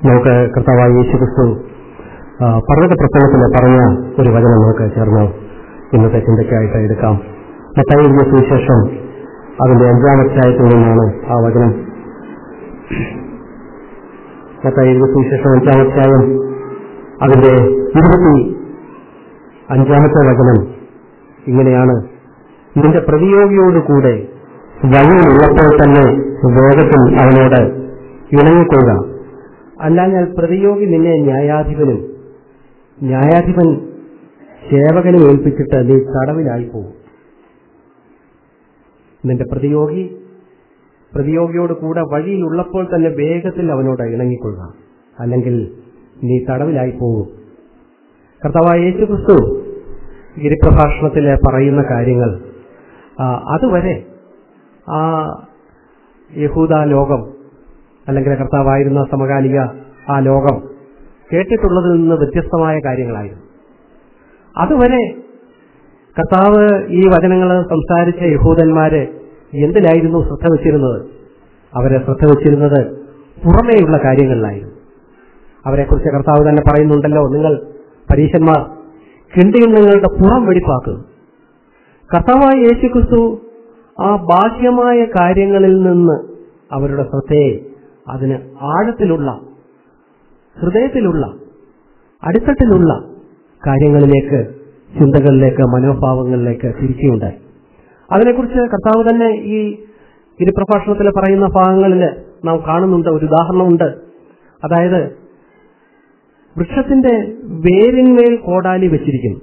നമുക്ക് കർത്താവായ യേശു ക്രിസ്തു ആ, പർവ്വത പ്രസംഗത്തിൽ പറഞ്ഞ ഒരു വചനം നമുക്ക് ചേർന്ന് ഇന്നത്തെ ചിന്തയ്ക്കായിട്ട് എടുക്കാം മത്തായി എഴുതിയ സുവിശേഷം അതിന്റെ അഞ്ചാം അധ്യായത്തിൽ നിന്നാണ് ആ വചനം മത്തായി എഴുതിയ സുവിശേഷം അഞ്ചാം അധ്യായം അതിന്റെ ഇരുപത്തി അഞ്ചാമത്തെ വചനം ഇങ്ങനെയാണ് നിന്റെ പ്രതിയോഗിയോടുകൂടെ വഴിയിലുള്ളപ്പോൾ തന്നെ വേഗത്തിൽ അവനോട് ഇണങ്ങിക്കൊള്ളുക അല്ലാഞ്ഞാൽ പ്രതിയോഗി നിന്നെ ന്യായാധിപനും ന്യായാധിപൻ സേവകനും ഏൽപ്പിച്ചിട്ട് നീ തടവിലായി പോകും നിന്റെ പ്രതിയോഗി പ്രതിയോഗിയോട് കൂടെ വഴിയിലുള്ളപ്പോൾ തന്നെ വേഗത്തിൽ അവനോട് ഇണങ്ങിക്കൊള്ളുക അല്ലെങ്കിൽ നീ തടവിലായി പോകും കർത്താവായ യേശു ക്രിസ്തു ഗിരിപ്രഭാഷണത്തിൽ പറയുന്ന കാര്യങ്ങൾ ആ, അതുവരെ ആ യഹൂദ ലോകം അല്ലെങ്കിൽ കർത്താവായിരുന്ന സമകാലിക ആ ലോകം കേട്ടിട്ടുള്ളതിൽ നിന്ന് വ്യത്യസ്തമായ കാര്യങ്ങളായിരുന്നു അതുവരെ കർത്താവ് ഈ വചനങ്ങൾ സംസാരിച്ച യഹൂദന്മാര് എന്തിലായിരുന്നു ശ്രദ്ധ വെച്ചിരുന്നത് അവരെ ശ്രദ്ധ വെച്ചിരുന്നത് പുറമേയുള്ള കാര്യങ്ങളിലായിരുന്നു അവരെക്കുറിച്ച് കർത്താവ് തന്നെ പറയുന്നുണ്ടല്ലോ നിങ്ങൾ പരീശന്മാർ കിണ്ടിയിൽ നിങ്ങളുടെ പുറം വെടിപ്പാക്കുക കർത്താവായ യേശു ക്രിസ്തു ആ ബാഹ്യമായ കാര്യങ്ങളിൽ നിന്ന് അവരുടെ ശ്രദ്ധയെ അതിന് ആഴത്തിലുള്ള ഹൃദയത്തിലുള്ള അടിത്തട്ടിലുള്ള കാര്യങ്ങളിലേക്ക് ചിന്തകളിലേക്ക് മനോഭാവങ്ങളിലേക്ക് തിരിക്കുകയുണ്ടായി അതിനെക്കുറിച്ച് കർത്താവ് തന്നെ ഈ ഗിരിപ്രഭാഷണത്തിൽ പറയുന്ന ഭാഗങ്ങളിൽ നാം കാണുന്നുണ്ട് ഒരു ഉദാഹരണമുണ്ട് അതായത് വൃക്ഷത്തിന്റെ വേരിന്മേൽ കോടാലി വെച്ചിരിക്കുന്നു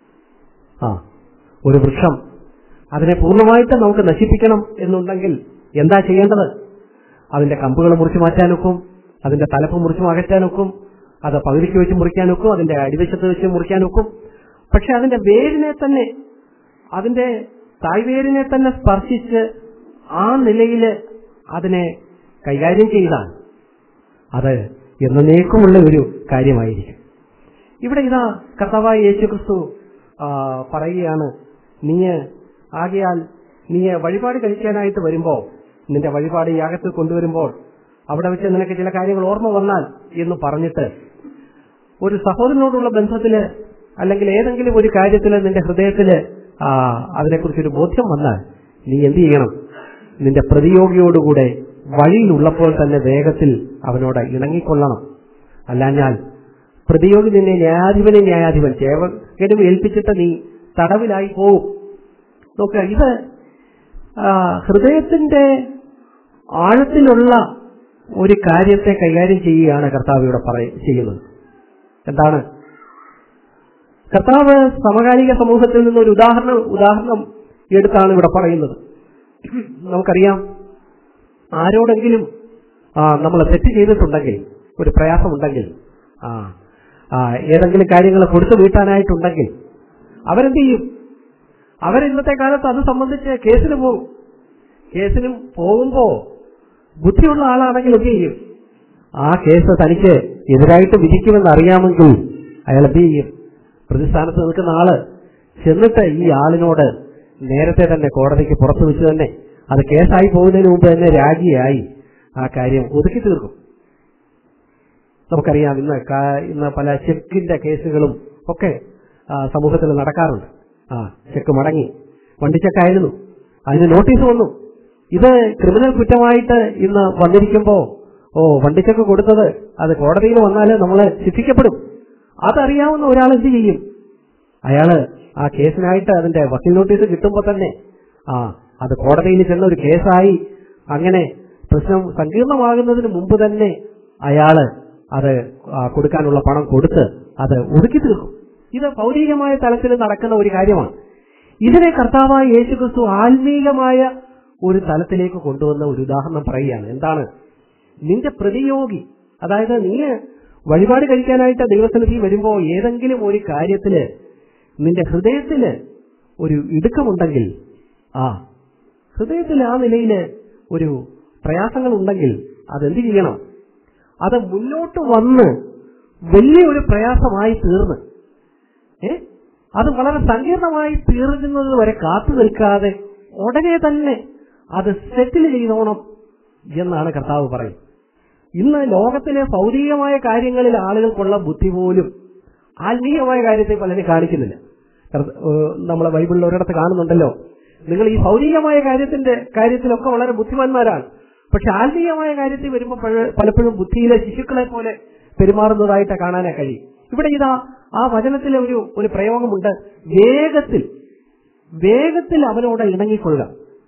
ആ ഒരു വൃക്ഷം അതിനെ പൂർണ്ണമായിട്ട് നമുക്ക് നശിപ്പിക്കണം എന്നുണ്ടെങ്കിൽ എന്താ ചെയ്യേണ്ടത് അതിന്റെ കമ്പുകൾ മുറിച്ചു മാറ്റാനൊക്കും അതിന്റെ തലപ്പ് മുറിച്ചു അകറ്റാനൊക്കും അത് പകുതിക്ക് വെച്ച് മുറിക്കാനൊക്കും അതിന്റെ അടിവശത്ത് വെച്ച് മുറിക്കാനൊക്കും പക്ഷെ അതിന്റെ വേരിനെ തന്നെ അതിന്റെ തായ്വേരിനെ തന്നെ സ്പർശിച്ച് ആ നിലയിൽ അതിനെ കൈകാര്യം ചെയ്താൽ അത് എന്നേക്കുമുള്ള ഒരു കാര്യമായിരിക്കും ഇവിടെ ഇതാ കർത്താവായ യേശു ക്രിസ്തു ആ, പറയുകയാണ് നീ ആകയാൽ നീ വഴിപാട് കഴിക്കാനായിട്ട് വരുമ്പോൾ നിന്റെ വഴിപാട് യാഗത്തിൽ കൊണ്ടുവരുമ്പോൾ അവിടെ വെച്ച് നിനക്ക് ചില കാര്യങ്ങൾ ഓർമ്മ വന്നാൽ എന്ന് പറഞ്ഞിട്ട് ഒരു സഹോദരനോടുള്ള ബന്ധത്തില് അല്ലെങ്കിൽ ഏതെങ്കിലും ഒരു കാര്യത്തില് നിന്റെ ഹൃദയത്തില് ആ, അതിനെക്കുറിച്ചൊരു ബോധ്യം വന്നാൽ നീ എന്ത് ചെയ്യണം നിന്റെ പ്രതിയോഗിയോടുകൂടെ വഴിയിലുള്ളപ്പോൾ തന്നെ വേഗത്തിൽ അവനോട് ഇണങ്ങിക്കൊള്ളണം അല്ലാഞ്ഞാൽ പ്രതിയോഗി നിന്നെ ന്യായാധിപനെ ന്യായാധിപൻ ചേവകനും ഏൽപ്പിച്ചിട്ട് നീ തടവിലായി പോവും നോക്കുക ഇത് ആ, ഹൃദയത്തിന്റെ ആഴത്തിലുള്ള ഒരു കാര്യത്തെ കൈകാര്യം ചെയ്യുകയാണ് കർത്താവ് ഇവിടെ പറയ ചെയ്യുന്നത് എന്താണ് കർത്താവ് സമകാലിക സമൂഹത്തിൽ നിന്ന് ഒരു ഉദാഹരണം ഉദാഹരണം എടുത്താണ് ഇവിടെ പറയുന്നത് നമുക്കറിയാം ആരോടെങ്കിലും നമ്മൾ തെറ്റ് ചെയ്തിട്ടുണ്ടെങ്കിൽ ഒരു പ്രയാസമുണ്ടെങ്കിൽ ആ ആ, ഏതെങ്കിലും കാര്യങ്ങൾ കൊടുത്തു വീട്ടാനായിട്ടുണ്ടെങ്കിൽ അവരെന്ത് ചെയ്യും അവരിന്നത്തെ കാലത്ത് അത് സംബന്ധിച്ച് കേസിന് പോകും കേസിനും പോകുമ്പോ ബുദ്ധിയുള്ള ആളാണെങ്കിൽ എന്ത് ചെയ്യും ആ കേസ് തനിക്ക് എതിരായിട്ട് വിധിക്കുമെന്ന് അറിയാമെങ്കിൽ അയാൾ എന്ത് ചെയ്യും പ്രതിസ്ഥാനത്ത് നിൽക്കുന്ന ആള് ചെന്നിട്ട് ഈ ആളിനോട് നേരത്തെ തന്നെ കോടതിക്ക് പുറത്തു വെച്ച് തന്നെ അത് കേസായി പോകുന്നതിന് മുമ്പ് തന്നെ രാജിയായി ആ കാര്യം ഒതുക്കി തീർക്കും നമുക്കറിയാം ഇന്ന് കാ- ഇന്ന് പല ചെക്കിന്റെ കേസുകളും ഒക്കെ ആ, സമൂഹത്തിൽ നടക്കാറുണ്ട് ആ ചെക്ക് മടങ്ങി വണ്ടി ചെക്കായിരുന്നു അതിന് നോട്ടീസ് വന്നു ഇത് ക്രിമിനൽ കുറ്റമായിട്ട് ഇന്ന് വന്നിരിക്കുമ്പോ ഓ വണ്ടി ചെക്ക് കൊടുത്തത് അത് കോടതിയിൽ വന്നാൽ നമ്മൾ ശിക്ഷിക്കപ്പെടും അതറിയാവുന്ന ഒരാൾ എന്ത് ചെയ്യും അയാള് ആ കേസിനായിട്ട് അതിന്റെ വക്കീൽ നോട്ടീസ് കിട്ടുമ്പോ തന്നെ ആ അത് കോടതിയിൽ ചെന്ന ഒരു കേസായി അങ്ങനെ പ്രശ്നം സങ്കീർണമാകുന്നതിന് മുമ്പ് തന്നെ അയാള് അത് ആ, കൊടുക്കാനുള്ള പണം കൊടുത്ത് അത് ഒതുക്കി തീർക്കും ഇത് ഭൗതികമായ തലത്തിൽ നടക്കുന്ന ഒരു കാര്യമാണ് ഇതിനെ കർത്താവായ യേശുക്രിസ്തു ആത്മീകമായ ഒരു തലത്തിലേക്ക് കൊണ്ടുവന്ന ഒരു ഉദാഹരണം പറയുകയാണ് എന്താണ് നിന്റെ പ്രതിയോഗി അതായത് നീ വഴിപാട് കഴിക്കാനായിട്ട് ദൈവസന്നിധി വരുമ്പോൾ ഏതെങ്കിലും ഒരു കാര്യത്തില് നിന്റെ ഹൃദയത്തില് ഒരു ഇടുക്കമുണ്ടെങ്കിൽ ആ ഹൃദയത്തിൽ ആ നിലയിൽ ഒരു പ്രയാസങ്ങൾ ഉണ്ടെങ്കിൽ അതെന്ത് ചെയ്യണം അത് മുന്നോട്ട് വന്ന് വലിയൊരു പ്രയാസമായി തീർന്ന് ഏ അത് വളരെ സങ്കീർണമായി തീർന്നത് വരെ കാത്തു നിൽക്കാതെ ഉടനെ തന്നെ അത് സെറ്റിൽ ചെയ്തോണം എന്നാണ് കർത്താവ് പറയും ഇന്ന് ലോകത്തിലെ ഭൗതികമായ കാര്യങ്ങളിൽ ആളുകൾക്കുള്ള ബുദ്ധി പോലും ആത്മീയമായ കാര്യത്തെ പലരും കാണിക്കുന്നില്ല കർത്ത- ഏഹ് നമ്മളെ ബൈബിളിൽ ഒരിടത്ത് കാണുന്നുണ്ടല്ലോ നിങ്ങൾ ഈ ഭൗതികമായ കാര്യത്തിന്റെ കാര്യത്തിലൊക്കെ വളരെ ബുദ്ധിമാന്മാരാണ് പക്ഷെ ആത്മീയമായ കാര്യത്തിൽ വരുമ്പോൾ പഴ- പലപ്പോഴും ബുദ്ധിയിലെ ശിശുക്കളെ പോലെ പെരുമാറുന്നതായിട്ട് കാണാനേ കഴിയും ഇവിടെ ഇതാ ആ വചനത്തിലെ ഒരു ഒരു പ്രയോഗമുണ്ട് വേഗത്തിൽ വേഗത്തിൽ അവനോട് ഇണങ്ങിക്കൊള്ളുക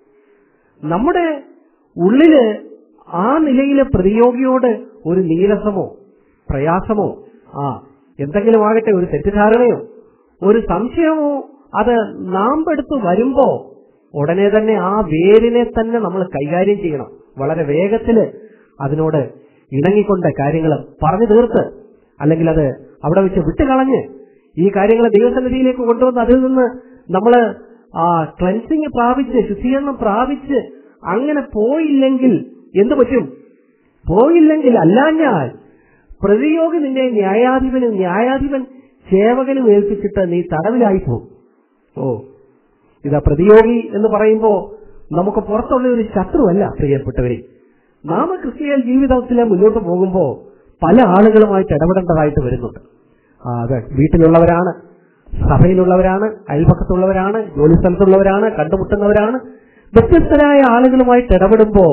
നമ്മുടെ ഉള്ളില് ആ നിലയിലെ പ്രതിയോഗിയോട് ഒരു നീരസമോ പ്രയാസമോ ആ എന്തെങ്കിലും ആകട്ടെ ഒരു തെറ്റിദ്ധാരണയോ ഒരു സംശയമോ അത് നാമ്പെടുത്ത് വരുമ്പോ ഉടനെ തന്നെ ആ വേരിനെ തന്നെ നമ്മൾ കൈകാര്യം ചെയ്യണം വളരെ വേഗത്തില് അതിനോട് ഇണങ്ങിക്കൊണ്ട് കാര്യങ്ങൾ പറഞ്ഞു തീർത്ത് അല്ലെങ്കിൽ അത് അവിടെ വെച്ച് വിട്ടുകളഞ്ഞ് ഈ കാര്യങ്ങൾ ദൈവസന്നിധിയിലേക്ക് കൊണ്ടുവന്ന് അതിൽ നിന്ന് നമ്മൾ ആ ക്ലൻസിങ് പ്രാപിച്ച് ശുദ്ധീകരണം പ്രാപിച്ച് അങ്ങനെ പോയില്ലെങ്കിൽ എന്തു പറ്റും പോയില്ലെങ്കിൽ അല്ലാഞ്ഞാൽ പ്രതിയോഗി നിന്നെ ന്യായാധിപനും ന്യായാധിപൻ സേവകനും ഏൽപ്പിച്ചിട്ട് നീ തടവിലായി പോകും ഓ ഇതാ പ്രതിയോഗി എന്ന് പറയുമ്പോ നമുക്ക് പുറത്തുള്ള ഒരു ശത്രുവല്ല പ്രിയപ്പെട്ടവരെ നാമ ക്രിസ്തീയ ജീവിതത്തിൽ മുന്നോട്ട് പോകുമ്പോ പല ആളുകളുമായിട്ട് ഇടപെടേണ്ടതായിട്ട് വരുന്നുണ്ട് ആ, അതെ വീട്ടിലുള്ളവരാണ് സഭയിലുള്ളവരാണ് അയൽപക്കത്തുള്ളവരാണ് ജോലി സ്ഥലത്തുള്ളവരാണ് കണ്ടുമുട്ടുന്നവരാണ് വ്യത്യസ്തരായ ആളുകളുമായിട്ട് ഇടപെടുമ്പോ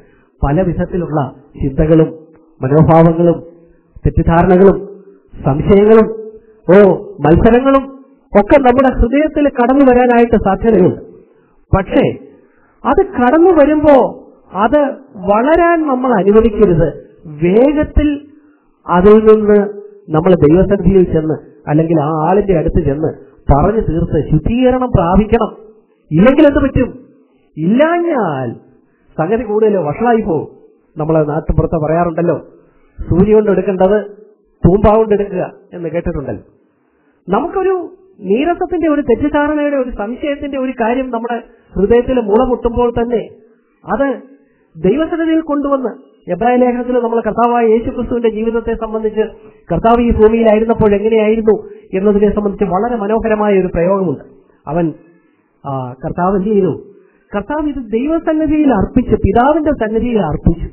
പല വിധത്തിലുള്ള ചിന്തകളും മനോഭാവങ്ങളും തെറ്റിദ്ധാരണകളും സംശയങ്ങളും ഓ മത്സരങ്ങളും ഒക്കെ നമ്മുടെ ഹൃദയത്തിൽ കടന്നു വരാനായിട്ട് സാധ്യതയുണ്ട് പക്ഷേ അത് കടന്നു വരുമ്പോ അത് വളരാൻ നമ്മൾ അനുവദിക്കരുത് വേഗത്തിൽ അതിൽ നിന്ന് നമ്മൾ ദൈവസന്നിധിയിൽ ചെന്ന് അല്ലെങ്കിൽ ആ ആളിന്റെ അടുത്ത് ചെന്ന് പറഞ്ഞു തീർത്ത് ശുദ്ധീകരണം പ്രാപിക്കണം ഇല്ലെങ്കിൽ എന്ത് പറ്റും ഇല്ലാഞ്ഞാൽ സംഗതി കൂടുതൽ വഷളായി പോകും നമ്മളെ നാട്ടുപുറത്ത് പറയാറുണ്ടല്ലോ സൂര്യ കൊണ്ട് എടുക്കേണ്ടത് തൂമ്പ കൊണ്ട് എടുക്കുക എന്ന് കേട്ടിട്ടുണ്ടല്ലോ നമുക്കൊരു നീരസത്തിന്റെ ഒരു തെറ്റിദ്ധാരണയുടെ ഒരു സംശയത്തിന്റെ ഒരു കാര്യം നമ്മുടെ ഹൃദയത്തിൽ മുളമുട്ടുമ്പോൾ തന്നെ അത് ദൈവസന്നിധിയിൽ കൊണ്ടുവന്ന് എബ്രായ ലേഖനത്തിൽ നമ്മൾ കർത്താവായ യേശു ക്രിസ്തുവിന്റെ ജീവിതത്തെ സംബന്ധിച്ച് കർത്താവ് ഈ ഭൂമിയിലായിരുന്നപ്പോൾ എങ്ങനെയായിരുന്നു എന്നതിനെ സംബന്ധിച്ച് വളരെ മനോഹരമായ ഒരു പ്രയോഗമുണ്ട് അവൻ ആ, കർത്താവ് എന്ത് ചെയ്തു കർത്താവ് ഇത് ദൈവസന്നിധിയിൽ അർപ്പിച്ച് പിതാവിന്റെ സന്നിധിയിൽ അർപ്പിച്ചു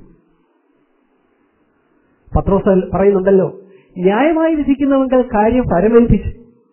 പത്രോസ് പറയുന്നുണ്ടല്ലോ ന്യായമായി വിധിക്കുന്നവങ്ങൾ കാര്യം പരമേൽപ്പിച്ചു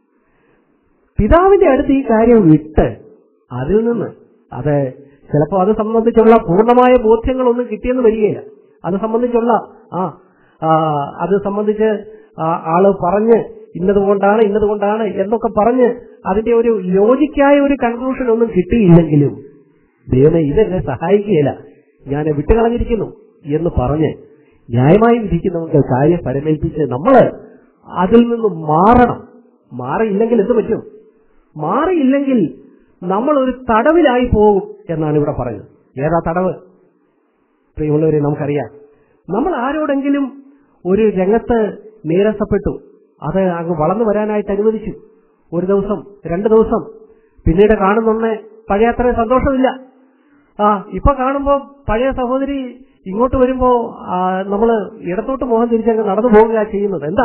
പിതാവിന്റെ അടുത്ത് ഈ കാര്യം വിട്ട് അതിൽ നിന്ന് അത് ചിലപ്പോൾ അത് സംബന്ധിച്ചുള്ള പൂർണ്ണമായ ബോധ്യങ്ങളൊന്നും കിട്ടിയെന്ന് വരികയില്ല അത് സംബന്ധിച്ചുള്ള ആ ആ, അത് സംബന്ധിച്ച് ആ, ആള് പറഞ്ഞ് ഇന്നതുകൊണ്ടാണ് ഇന്നതുകൊണ്ടാണ് എന്നൊക്കെ പറഞ്ഞ് അതിന്റെ ഒരു ലോജിക്കായ ഒരു കൺക്ലൂഷൻ ഒന്നും കിട്ടിയില്ലെങ്കിലും ദൈവമേ ഇതെന്നെ സഹായിക്കുകയില്ല ഞാൻ വിട്ടുകളഞ്ഞിരിക്കുന്നു എന്ന് പറഞ്ഞ് ന്യായമായി വിധിക്കുന്നവർക്ക് കാര്യം പരമേൽപ്പിച്ച് നമ്മള് അതിൽ നിന്ന് മാറണം മാറിയില്ലെങ്കിൽ എന്ത് പറ്റും മാറിയില്ലെങ്കിൽ നമ്മൾ ഒരു തടവിലായി പോകും എന്നാണ് ഇവിടെ പറയുന്നത് ഏതാ തടവ് പ്രിയമുള്ളവരെ നമുക്കറിയാം നമ്മൾ ആരോടെങ്കിലും ഒരു രംഗത്ത് നീരസപ്പെട്ടു അത് അങ്ങ് വളർന്നു വരാനായിട്ട് അനുവദിച്ചു ഒരു ദിവസം രണ്ട് ദിവസം പിന്നീട് കാണുന്നൊന്നെ പഴയ അത്രയും സന്തോഷമില്ല ആ ഇപ്പൊ കാണുമ്പോ പഴയ സഹോദരി ഇങ്ങോട്ട് വരുമ്പോ ആ, നമ്മള് ഇടത്തോട്ട് മുഖം തിരിച്ചങ്ങ് നടന്നു പോവുക ചെയ്യുന്നത് എന്താ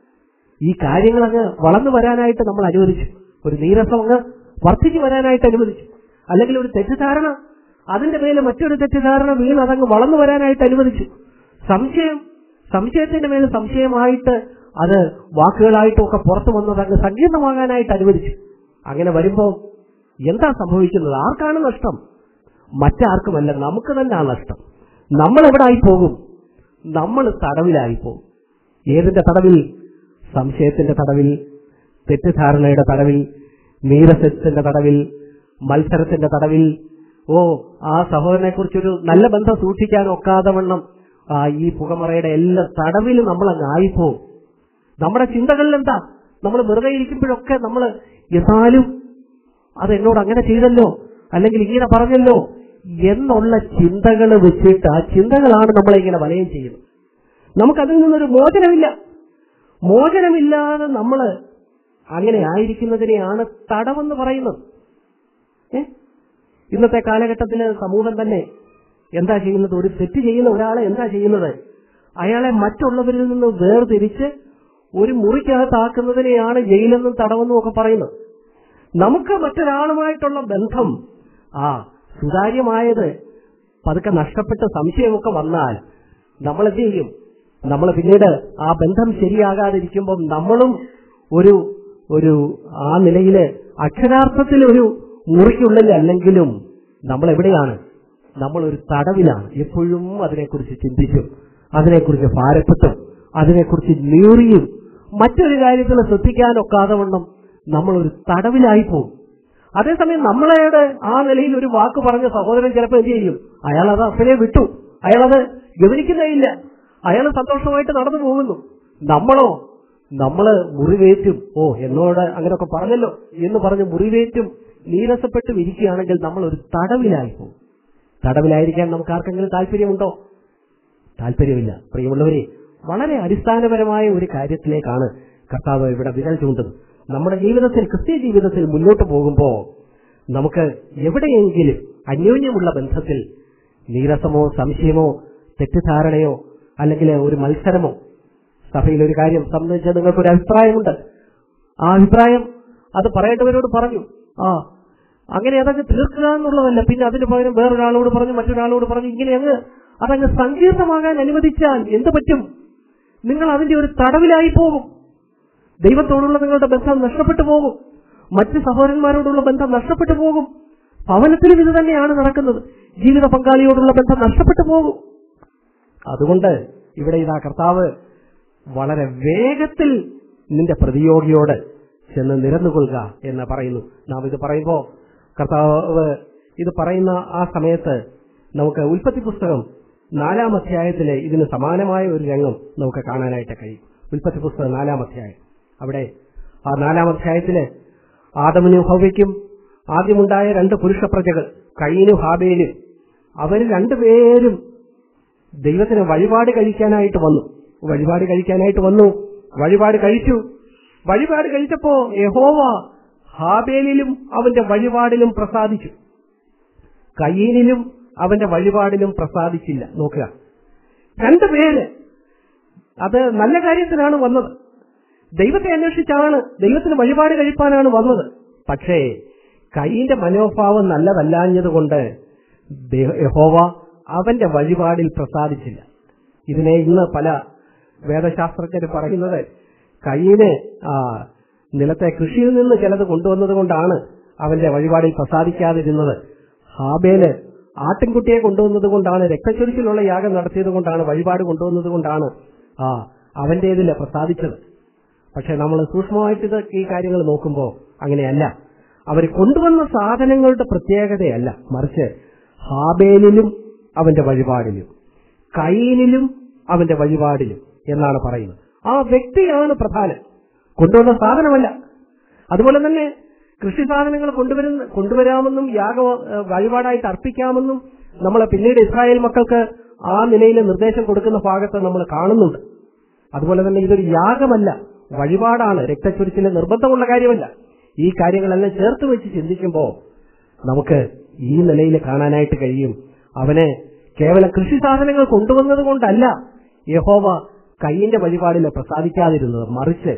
ഈ കാര്യങ്ങൾ അങ്ങ് വളർന്നു വരാനായിട്ട് നമ്മൾ അനുവദിച്ചു ഒരു നീരസം അങ്ങ് വർദ്ധിച്ചു വരാനായിട്ട് അനുവദിച്ചു അല്ലെങ്കിൽ ഒരു തെറ്റിദ്ധാരണ അതിന്റെ മേലെ മറ്റൊരു തെറ്റിദ്ധാരണ വീണ് അതങ്ങ് വളർന്നു വരാനായിട്ട് അനുവദിച്ചു സംശയം സംശയത്തിന്റെ മേലെ സംശയമായിട്ട് അത് വാക്കുകളായിട്ടും ഒക്കെ പുറത്തു വന്നത് അങ്ങ് സങ്കീർണമാകാനായിട്ട് അനുവദിച്ചു അങ്ങനെ വരുമ്പോ എന്താ സംഭവിക്കുന്നത് ആർക്കാണ് നഷ്ടം മറ്റാർക്കുമല്ല നമുക്ക് തന്നെ ആ നഷ്ടം നമ്മൾ എവിടായി പോകും നമ്മൾ തടവിലായി പോകും ഏതിന്റെ തടവിൽ സംശയത്തിന്റെ തടവിൽ തെറ്റിദ്ധാരണയുടെ തടവിൽ നീരസത്തിന്റെ തടവിൽ മത്സരത്തിന്റെ തടവിൽ ഓ ആ സഹോദരനെ കുറിച്ചൊരു നല്ല ബന്ധം സൂക്ഷിക്കാൻ ഒക്കാതെ വണ്ണം ആ ഈ പുകമറയുടെ എല്ലാ തടവിൽ നമ്മൾ അങ്ങ് ആയിപ്പോവും നമ്മുടെ ചിന്തകളിൽ എന്താ നമ്മൾ വെറുതെ ഇരിക്കുമ്പോഴൊക്കെ നമ്മൾ എന്നാലും അത് എന്നോട് അങ്ങനെ ചെയ്തല്ലോ അല്ലെങ്കിൽ ഇങ്ങനെ പറഞ്ഞല്ലോ എന്നുള്ള ചിന്തകൾ വെച്ചിട്ട് ആ ചിന്തകളാണ് നമ്മളെ ഇങ്ങനെ വലയം ചെയ്യുന്നത് നമുക്കതിൽ നിന്നൊരു മോചനമില്ല മോചനമില്ലാതെ നമ്മൾ അങ്ങനെ ആയിരിക്കുന്നതിനെയാണ് തടവെന്ന് പറയുന്നത് ഏ? ഇന്നത്തെ കാലഘട്ടത്തിൽ സമൂഹം തന്നെ എന്താ ചെയ്യുന്നത് ഒരു തെറ്റ് ചെയ്യുന്ന ഒരാളെ എന്താ ചെയ്യുന്നത് അയാളെ മറ്റുള്ളവരിൽ നിന്ന് വേർതിരിച്ച് ഒരു മുറിക്കകത്താക്കുന്നതിനെയാണ് ജയിലെന്നും തടവെന്നും ഒക്കെ പറയുന്നത് നമുക്ക് മറ്റൊരാളുമായിട്ടുള്ള ബന്ധം ആ സുതാര്യമായത് പതുക്കെ നഷ്ടപ്പെട്ട സംശയമൊക്കെ വന്നാൽ നമ്മൾ എന്ത് ചെയ്യും നമ്മൾ പിന്നീട് ആ ബന്ധം ശരിയാകാതിരിക്കുമ്പോൾ നമ്മളും ഒരു ഒരു ആ നിലയില് അക്ഷരാർത്ഥത്തിൽ ഒരു മുറിക്കുള്ളിൽ അല്ലെങ്കിലും നമ്മൾ എവിടെയാണ് നമ്മൾ ഒരു തടവിലാണ് എപ്പോഴും അതിനെക്കുറിച്ച് ചിന്തിച്ചും അതിനെക്കുറിച്ച് ഭാരപ്പെട്ടും അതിനെക്കുറിച്ച് നീറിയും മറ്റൊരു കാര്യത്തിൽ ശ്രദ്ധിക്കാനൊക്കാതെ വണ്ണം നമ്മൾ ഒരു തടവിലായി പോകും അതേസമയം നമ്മളയുടെ ആ നിലയിൽ ഒരു വാക്ക് പറഞ്ഞ സഹോദരൻ ചിലപ്പോൾ എന്ത് ചെയ്യും അയാൾ അത് അപ്പനെ വിട്ടു അയാൾ അത് ഗവനിക്കുന്നേയില്ല അയാൾ സന്തോഷമായിട്ട് നടന്നു പോകുന്നു നമ്മളോ നമ്മള് മുറിവേറ്റും ഓ എന്നോട് അങ്ങനെയൊക്കെ പറഞ്ഞല്ലോ എന്ന് പറഞ്ഞ് മുറിവേറ്റും നീരസപ്പെട്ടും ഇരിക്കുകയാണെങ്കിൽ നമ്മൾ ഒരു തടവിലായി പോകും തടവിലായിരിക്കാൻ നമുക്ക് ആർക്കെങ്കിലും താല്പര്യമുണ്ടോ താല്പര്യമില്ല പ്രിയമുള്ളവരെ വളരെ അടിസ്ഥാനപരമായ ഒരു കാര്യത്തിലേക്കാണ് കർത്താവ് ഇവിടെ വിരൽ ചൂണ്ടുന്നത് നമ്മുടെ ജീവിതത്തിൽ ക്രിസ്ത്യ ജീവിതത്തിൽ മുന്നോട്ട് പോകുമ്പോൾ നമുക്ക് എവിടെയെങ്കിലും അന്യോന്യമുള്ള ബന്ധത്തിൽ നീരസമോ സംശയമോ തെറ്റിദ്ധാരണയോ അല്ലെങ്കിൽ ഒരു മത്സരമോ സഭയിൽ ഒരു കാര്യം സംബന്ധിച്ച് നിങ്ങൾക്ക് ഒരു അഭിപ്രായമുണ്ട് ആ അഭിപ്രായം അത് പറയേണ്ടവരോട് പറഞ്ഞു ആ അങ്ങനെ അതങ്ങ് തീർക്കുക എന്നുള്ളതല്ല പിന്നെ അതിന് പകരം വേറൊരാളോട് പറഞ്ഞു മറ്റൊരാളോട് പറഞ്ഞു ഇങ്ങനെ അങ്ങ് അതങ്ങ് സങ്കീർണമാകാൻ അനുവദിച്ചാൽ എന്ത് പറ്റും നിങ്ങൾ അതിന്റെ ഒരു തടവിലായി പോകും ദൈവത്തോടുള്ള നിങ്ങളുടെ ബന്ധം നഷ്ടപ്പെട്ടു പോകും മറ്റ് സഹോദരന്മാരോടുള്ള ബന്ധം നഷ്ടപ്പെട്ടു പോകും ഭവനത്തിലും ഇത് തന്നെയാണ് നടക്കുന്നത് ജീവിത പങ്കാളിയോടുള്ള ബന്ധം നഷ്ടപ്പെട്ടു പോകും അതുകൊണ്ട് ഇവിടെ ഇതാ കർത്താവ് വളരെ വേഗത്തിൽ നിന്റെ പ്രതിയോഗിയോട് ചെന്ന് നിരന്നുകൊള്ളുക എന്ന് പറയുന്നു നാം ഇത് പറയുമ്പോൾ കർത്താവ് ഇത് പറയുന്ന ആ സമയത്ത് നമുക്ക് ഉൽപ്പത്തി പുസ്തകം നാലാം അധ്യായത്തിലെ ഇതിന് സമാനമായ ഒരു രംഗം നമുക്ക് കാണാനായിട്ട് കഴിയും ഉൽപ്പത്തി പുസ്തകം നാലാം അധ്യായം അവിടെ ആ നാലാം അധ്യായത്തില് ആദമിനും ഹൗവയ്ക്കും ആദ്യമുണ്ടായ രണ്ട് പുരുഷ പ്രജകൾ കയ്യനും ഹാബേലും അവർ രണ്ടുപേരും ദൈവത്തിന് വഴിപാട് കഴിക്കാനായിട്ട് വന്നു വഴിപാട് കഴിക്കാനായിട്ട് വന്നു വഴിപാട് കഴിച്ചു വഴിപാട് കഴിച്ചപ്പോ യഹോവ ഹാബേലിലും അവന്റെ വഴിപാടിലും പ്രസാദിച്ചു കയ്യനിലും അവന്റെ വഴിപാടിലും പ്രസാദിച്ചില്ല നോക്കുക രണ്ടുപേര് അത് നല്ല കാര്യത്തിനാണ് വന്നത് ദൈവത്തെ അന്വേഷിച്ചാണ് ദൈവത്തിന് വഴിപാട് കഴിപ്പാനാണ് വന്നത് പക്ഷേ കൈയിന്റെ മനോഭാവം നല്ലതല്ലാഞ്ഞതുകൊണ്ട് യഹോവ അവന്റെ വഴിപാടിൽ പ്രസാദിച്ചില്ല ഇതിനെ ഇന്ന് പല വേദശാസ്ത്രജ്ഞർ പറയുന്നത് കയ്യിന് ആ നിലത്തെ കൃഷിയിൽ നിന്ന് ചിലത് കൊണ്ടുവന്നത് കൊണ്ടാണ് അവന്റെ വഴിപാടിൽ പ്രസാദിക്കാതിരുന്നത് ഹാബേല് ആട്ടിൻകുട്ടിയെ കൊണ്ടുവന്നത് കൊണ്ടാണ് രക്തച്ചൊരിച്ചിലുള്ള യാഗം നടത്തിയത് കൊണ്ടാണ് വഴിപാട് കൊണ്ടുവന്നത് കൊണ്ടാണ് ആ അവന്റേതിൽ പ്രസാദിച്ചത് പക്ഷെ നമ്മൾ സൂക്ഷ്മമായിട്ട് ഇത് ഈ കാര്യങ്ങൾ നോക്കുമ്പോൾ അങ്ങനെയല്ല അവർ കൊണ്ടുവന്ന സാധനങ്ങളുടെ പ്രത്യേകതയല്ല മറിച്ച് ഹാബേലിലും അവന്റെ വഴിപാടിലും കൈനിലും അവന്റെ വഴിപാടിലും എന്നാണ് പറയുന്നത് ആ വ്യക്തിയാണ് പ്രധാനം കൊണ്ടുവന്ന സാധനമല്ല അതുപോലെ തന്നെ കൃഷി സാധനങ്ങൾ കൊണ്ടുവരുന്ന കൊണ്ടുവരാമെന്നും യാഗ ഏഹ് വഴിപാടായിട്ട് അർപ്പിക്കാമെന്നും നമ്മൾ പിന്നീട് ഇസ്രായേൽ മക്കൾക്ക് ആ നിലയിൽ നിർദ്ദേശം കൊടുക്കുന്ന ഭാഗത്ത് നമ്മൾ കാണുന്നുണ്ട് അതുപോലെ തന്നെ ഇതൊരു യാഗമല്ല വഴിപാടാണ് രക്തച്ചൊരിച്ചിലെ നിർബന്ധമുള്ള കാര്യമല്ല ഈ കാര്യങ്ങളെല്ലാം ചേർത്ത് വെച്ച് ചിന്തിക്കുമ്പോൾ നമുക്ക് ഈ നിലയിൽ കാണാനായിട്ട് കഴിയും അവന് കേവലം കൃഷി സാധനങ്ങൾ കൊണ്ടുവന്നത് കൊണ്ടല്ല യഹോവ കയ്യിന്റെ വഴിപാടിൽ പ്രസാദിക്കാതിരുന്നത് മറിച്ച്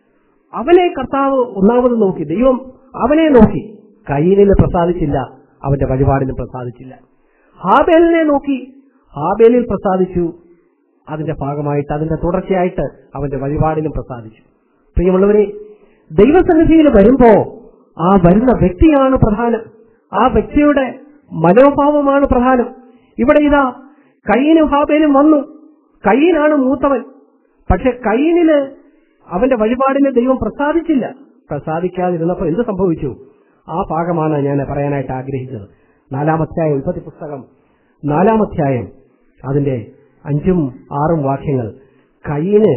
അവനെ കർത്താവ് ഒന്നാമത് നോക്കി ദൈവം അവനെ നോക്കി കയ്യിനിൽ പ്രസാദിച്ചില്ല അവന്റെ വഴിപാടിലും പ്രസാദിച്ചില്ല ഹാബേലിനെ നോക്കി ഹാബേലിൽ പ്രസാദിച്ചു അതിന്റെ ഭാഗമായിട്ട് അതിന്റെ തുടർച്ചയായിട്ട് അവന്റെ വഴിപാടിലും പ്രസാദിച്ചു പ്രിയമുള്ളവരെ ദൈവസന്നിധിയിൽ വരുമ്പോ ആ വരുന്ന വ്യക്തിയാണ് പ്രധാനം ആ വ്യക്തിയുടെ മനോഭാവമാണ് പ്രധാനം ഇവിടെ ഇതാ കയ്യനും ഹാബേലും വന്നു കയ്യനാണ് മൂത്തവൻ പക്ഷെ കയ്യനില് അവന്റെ വഴിപാടിന് ദൈവം പ്രസാദിച്ചില്ല പ്രസാദിക്കാതിരുന്നപ്പോൾ എന്ത് സംഭവിച്ചു ആ ഭാഗമാണ് ഞാൻ പറയാനായിട്ട് ആഗ്രഹിച്ചത് നാലാമധ്യായം ഉൽപ്പത്തി പുസ്തകം നാലാമധ്യായം അതിന്റെ അഞ്ചും ആറും വാക്യങ്ങൾ കയ്യിന്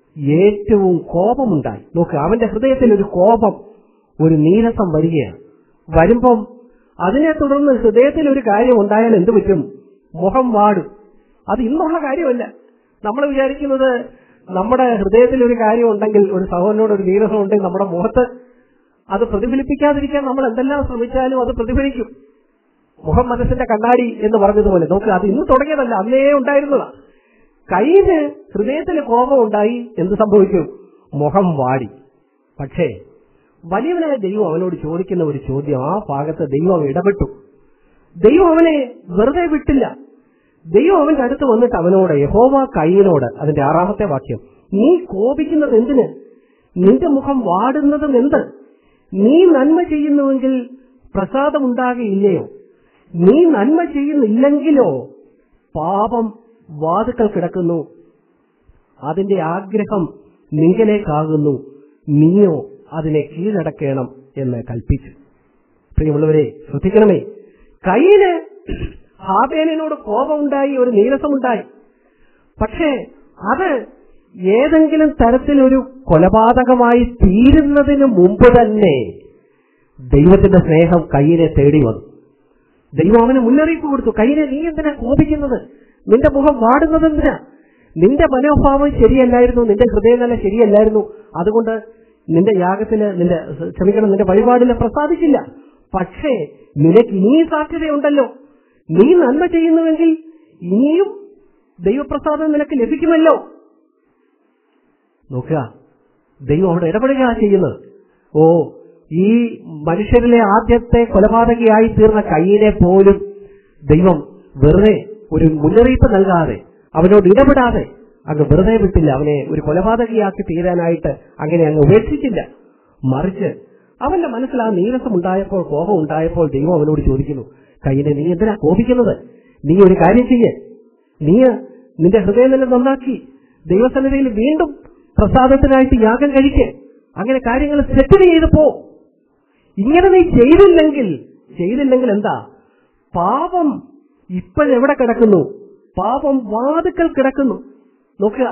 ഏറ്റവും കോപമുണ്ടായി നോക്ക് അവന്റെ ഹൃദയത്തിൽ ഒരു കോപം ഒരു നീരസം വരികയാണ് വരുമ്പം അതിനെ തുടർന്ന് ഹൃദയത്തിൽ ഒരു കാര്യം ഉണ്ടായാൽ എന്ത് പറ്റും മുഖം വാടും അത് ഇന്നുള്ള കാര്യമല്ല നമ്മൾ വിചാരിക്കുന്നത് നമ്മുടെ ഹൃദയത്തിൽ ഒരു കാര്യം ഉണ്ടെങ്കിൽ ഒരു സഹോദരനോട് ഒരു നീരസം ഉണ്ടെങ്കിൽ നമ്മുടെ മുഖത്ത് അത് പ്രതിഫലിപ്പിക്കാതിരിക്കാൻ നമ്മൾ എന്തെല്ലാം ശ്രമിച്ചാലും അത് പ്രതിഫലിക്കും മുഖം മനസ്സിന്റെ കണ്ണാടി എന്ന് പറഞ്ഞതുപോലെ നോക്ക് അത് ഇന്ന് തുടങ്ങിയതല്ല അന്നേ ഉണ്ടായിരുന്നതാ കയ്യിന് ഹൃദയത്തിൽ കോപം ഉണ്ടായി എന്ത് സംഭവിക്കും മുഖം വാടി പക്ഷേ വലിയവനായ ദൈവം അവനോട് ചോദിക്കുന്ന ഒരു ചോദ്യം ആ ഭാഗത്ത് ദൈവം ഇടപെട്ടു ദൈവം അവനെ വെറുതെ വിട്ടില്ല ദൈവം അവന്റെ അടുത്ത് വന്നിട്ട് അവനോട് യഹോവ കയ്യിനോട് അതിന്റെ ആറാമത്തെ വാക്യം നീ കോപിക്കുന്നത് എന്തിന് നിന്റെ മുഖം വാടുന്നതും എന്ത് നീ നന്മ ചെയ്യുന്നുവെങ്കിൽ പ്രസാദമുണ്ടാകയില്ലയോ നീ നന്മ ചെയ്യുന്നില്ലെങ്കിലോ പാപം വാതുക്കൾ കിടക്കുന്നു അതിന്റെ ആഗ്രഹം നിങ്കലേക്കാകുന്നു നീയോ അതിനെ കീഴടക്കേണം എന്ന് കൽപ്പിച്ചു പ്രിയമുള്ളവരെ ശ്രദ്ധിക്കണമേ കയ്യിന് ഹാബേലിനോട് കോപമുണ്ടായി ഒരു നീരസമുണ്ടായി പക്ഷേ അത് ഏതെങ്കിലും തരത്തിലൊരു കൊലപാതകമായി തീരുന്നതിന് മുമ്പ് തന്നെ ദൈവത്തിന്റെ സ്നേഹം കയ്യിനെ തേടി വന്നു ദൈവം അവന് മുന്നറിയിപ്പ് കൊടുത്തു കയ്യിനെ നീ എന്തിനാ കോപിക്കുന്നത് നിന്റെ മുഖം വാടുന്നത് എന്തിനാ നിന്റെ മനോഭാവം ശരിയല്ലായിരുന്നു നിന്റെ ഹൃദയനില ശരിയല്ലായിരുന്നു അതുകൊണ്ട് നിന്റെ യാഗത്തില് നിന്റെ ക്ഷമിക്കണം നിന്റെ വഴിപാടില് പ്രസാദിച്ചില്ല പക്ഷേ നിനക്ക് ഇനിയും സാധ്യതയുണ്ടല്ലോ നീ നന്മ ചെയ്യുന്നുവെങ്കിൽ ഇനിയും ദൈവപ്രസാദം നിനക്ക് ലഭിക്കുമല്ലോ നോക്കുക ദൈവം അവിടെ ഇടപെടുകയാ ചെയ്യുന്നത് ഓ ഈ മനുഷ്യരിലെ ആദ്യത്തെ കൊലപാതകയായി തീർന്ന കയ്യിനെ പോലും ദൈവം വെറുതെ ഒരു മുന്നറിയിപ്പ് നൽകാതെ അവനോട് ഇടപെടാതെ അങ്ങ് വെറുതെ വിട്ടില്ല അവനെ ഒരു കൊലപാതകയാക്കി തീരാനായിട്ട് അങ്ങനെ അങ്ങ് ഉപേക്ഷിച്ചില്ല മറിച്ച് അവന്റെ മനസ്സിൽ ആ നീരസം ഉണ്ടായപ്പോൾ കോപം ഉണ്ടായപ്പോൾ ദൈവം അവനോട് ചോദിക്കുന്നു കയ്യിനെ നീ എന്തിനാ കോപിക്കുന്നത് നീ ഒരു കാര്യം ചെയ്യേ നീ നിന്റെ ഹൃദയനില നന്നാക്കി ദൈവസന്നിധിയിൽ വീണ്ടും പ്രസാദത്തിനായിട്ട് യാഗം കഴിക്കേ അങ്ങനെ കാര്യങ്ങൾ സെറ്റിൽ ചെയ്ത് പോ ഇങ്ങനെ നീ ചെയ്തില്ലെങ്കിൽ ചെയ്തില്ലെങ്കിൽ എന്താ പാപം ഇപ്പോഴെവിടെ കിടക്കുന്നു പാപം വാതുക്കൽ കിടക്കുന്നു നോക്കുക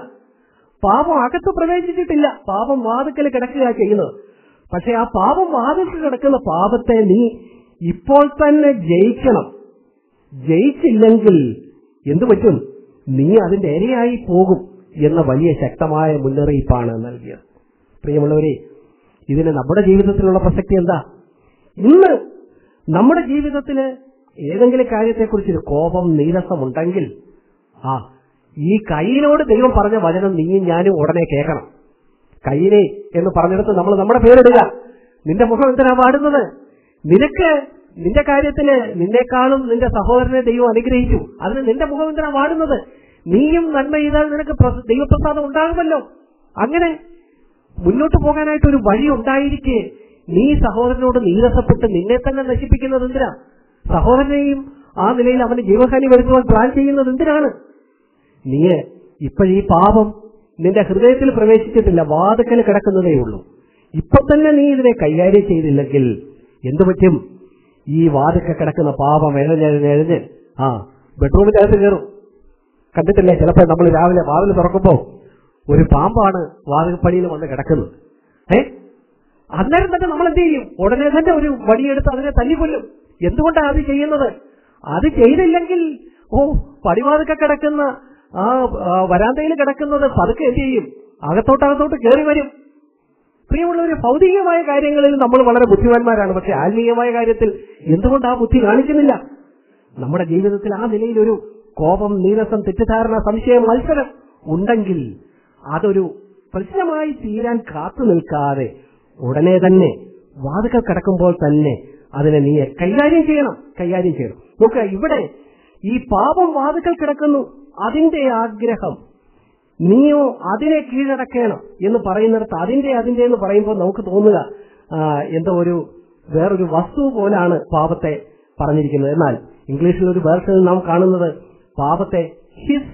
പാപം അകത്ത് പ്രവേശിച്ചിട്ടില്ല പാപം വാതുക്കൽ കിടക്കുക ചെയ്യുന്നത് പക്ഷെ ആ പാപം വാതുക്കൽ കിടക്കുന്ന പാപത്തെ നീ ഇപ്പോൾ തന്നെ ജയിക്കണം ജയിച്ചില്ലെങ്കിൽ എന്തു പറ്റും നീ അതിന്റെ ഇരയായി പോകും എന്ന വലിയ ശക്തമായ മുന്നറിയിപ്പാണ് നൽകിയത് പ്രിയമുള്ളവരെ ഇതിന് നമ്മുടെ ജീവിതത്തിലുള്ള പ്രസക്തി എന്താ ഇന്ന് നമ്മുടെ ജീവിതത്തില് ഏതെങ്കിലും കാര്യത്തെക്കുറിച്ച് ഒരു കോപം നീരസം ഉണ്ടെങ്കിൽ ആ ഈ കയ്യിനോട് ദൈവം പറഞ്ഞ വചനം നീയും ഞാനും ഉടനെ കേൾക്കണം കയ്യിനെ എന്ന് പറഞ്ഞെടുത്ത് നമ്മൾ നമ്മുടെ പേരിടുക നിന്റെ മുഖം എന്തിനാ പാടുന്നത് നിനക്ക് നിന്റെ കാര്യത്തില് നിന്നെക്കാളും നിന്റെ സഹോദരനെ ദൈവം അനുഗ്രഹിച്ചു അതിന് നിന്റെ മുഖം എന്തിനാ വാടുന്നത് നീയും നന്മ ചെയ്താൽ നിനക്ക് പ്രസ- ദൈവപ്രസാദം ഉണ്ടാകുമല്ലോ അങ്ങനെ മുന്നോട്ട് പോകാനായിട്ട് ഒരു വഴി ഉണ്ടായിരിക്കെ നീ സഹോദരനോട് നീരസപ്പെട്ട് നിന്നെ തന്നെ നശിപ്പിക്കുന്നത് എന്തിനാ സഹോദരനെയും ആ നിലയിൽ അവന് ജീവഹാനി വരുത്തുവാൻ പ്ലാൻ ചെയ്യുന്നത് എന്തിനാണ് നീ ഇപ്പോഴീ പാപം നിന്റെ ഹൃദയത്തിൽ പ്രവേശിച്ചിട്ടില്ല വാതുക്കൽ കിടക്കുന്നതേ ഉള്ളൂ ഇപ്പൊ തന്നെ നീ ഇതിനെ കൈകാര്യം ചെയ്തില്ലെങ്കിൽ എന്തു പറ്റും ഈ വാതുക്ക കിടക്കുന്ന പാപം എഴഞ്ഞെഴഞ്ഞെഴഞ്ഞ് ആ ബെഡ്റൂമിനകത്ത് കയറും കണ്ടിട്ടില്ലേ ചിലപ്പോൾ നമ്മൾ രാവിലെ വാതിൽ തുറക്കുമ്പോ ഒരു പാമ്പാണ് വാതിൽപ്പടിയിൽ വന്ന് കിടക്കുന്നത് ഏ അന്നേരം തന്നെ നമ്മൾ എന്ത് ചെയ്യും ഉടനെ തന്നെ ഒരു വടിയെടുത്ത് അതിനെ തല്ലിക്കൊല്ലും എന്തുകൊണ്ടാണ് അത് ചെയ്യുന്നത് അത് ചെയ്തില്ലെങ്കിൽ ഓ പടിവാതുക്ക കിടക്കുന്ന ആ വരാന്തയിൽ കിടക്കുന്നത് പതുക്കെ എന്ത് ചെയ്യും അകത്തോട്ടകത്തോട്ട് കയറി വരും പ്രിയമുള്ളവര് ഭൗതികമായ കാര്യങ്ങളിൽ നമ്മൾ വളരെ ബുദ്ധിമാന്മാരാണ് പക്ഷെ ആത്മീയമായ കാര്യത്തിൽ എന്തുകൊണ്ട് ആ ബുദ്ധി കാണിക്കുന്നില്ല നമ്മുടെ ജീവിതത്തിൽ ആ നിലയിൽ ഒരു കോപം നീരസം തെറ്റിദ്ധാരണ സംശയം മത്സരം ഉണ്ടെങ്കിൽ അതൊരു പ്രശ്നമായി തീരാൻ കാത്തു നിൽക്കാതെ ഉടനെ തന്നെ വാതുക്കൾ കിടക്കുമ്പോൾ തന്നെ അതിനെ നീ കൈകാര്യം ചെയ്യണം കൈകാര്യം ചെയ്യണം നോക്കുക ഇവിടെ ഈ പാപം വാതുക്കൾ കിടക്കുന്നു അതിന്റെ ആഗ്രഹം നീയോ അതിനെ കീഴടക്കണം എന്ന് പറയുന്നിടത്ത് അതിന്റെ അതിന്റെ എന്ന് പറയുമ്പോൾ നമുക്ക് തോന്നുക ആ, എന്തോ ഒരു വേറൊരു വസ്തു പോലാണ് പാപത്തെ പറഞ്ഞിരിക്കുന്നത് എന്നാൽ ഇംഗ്ലീഷിൽ ഒരു വേർഷനിൽ നാം കാണുന്നത് പാപത്തെ his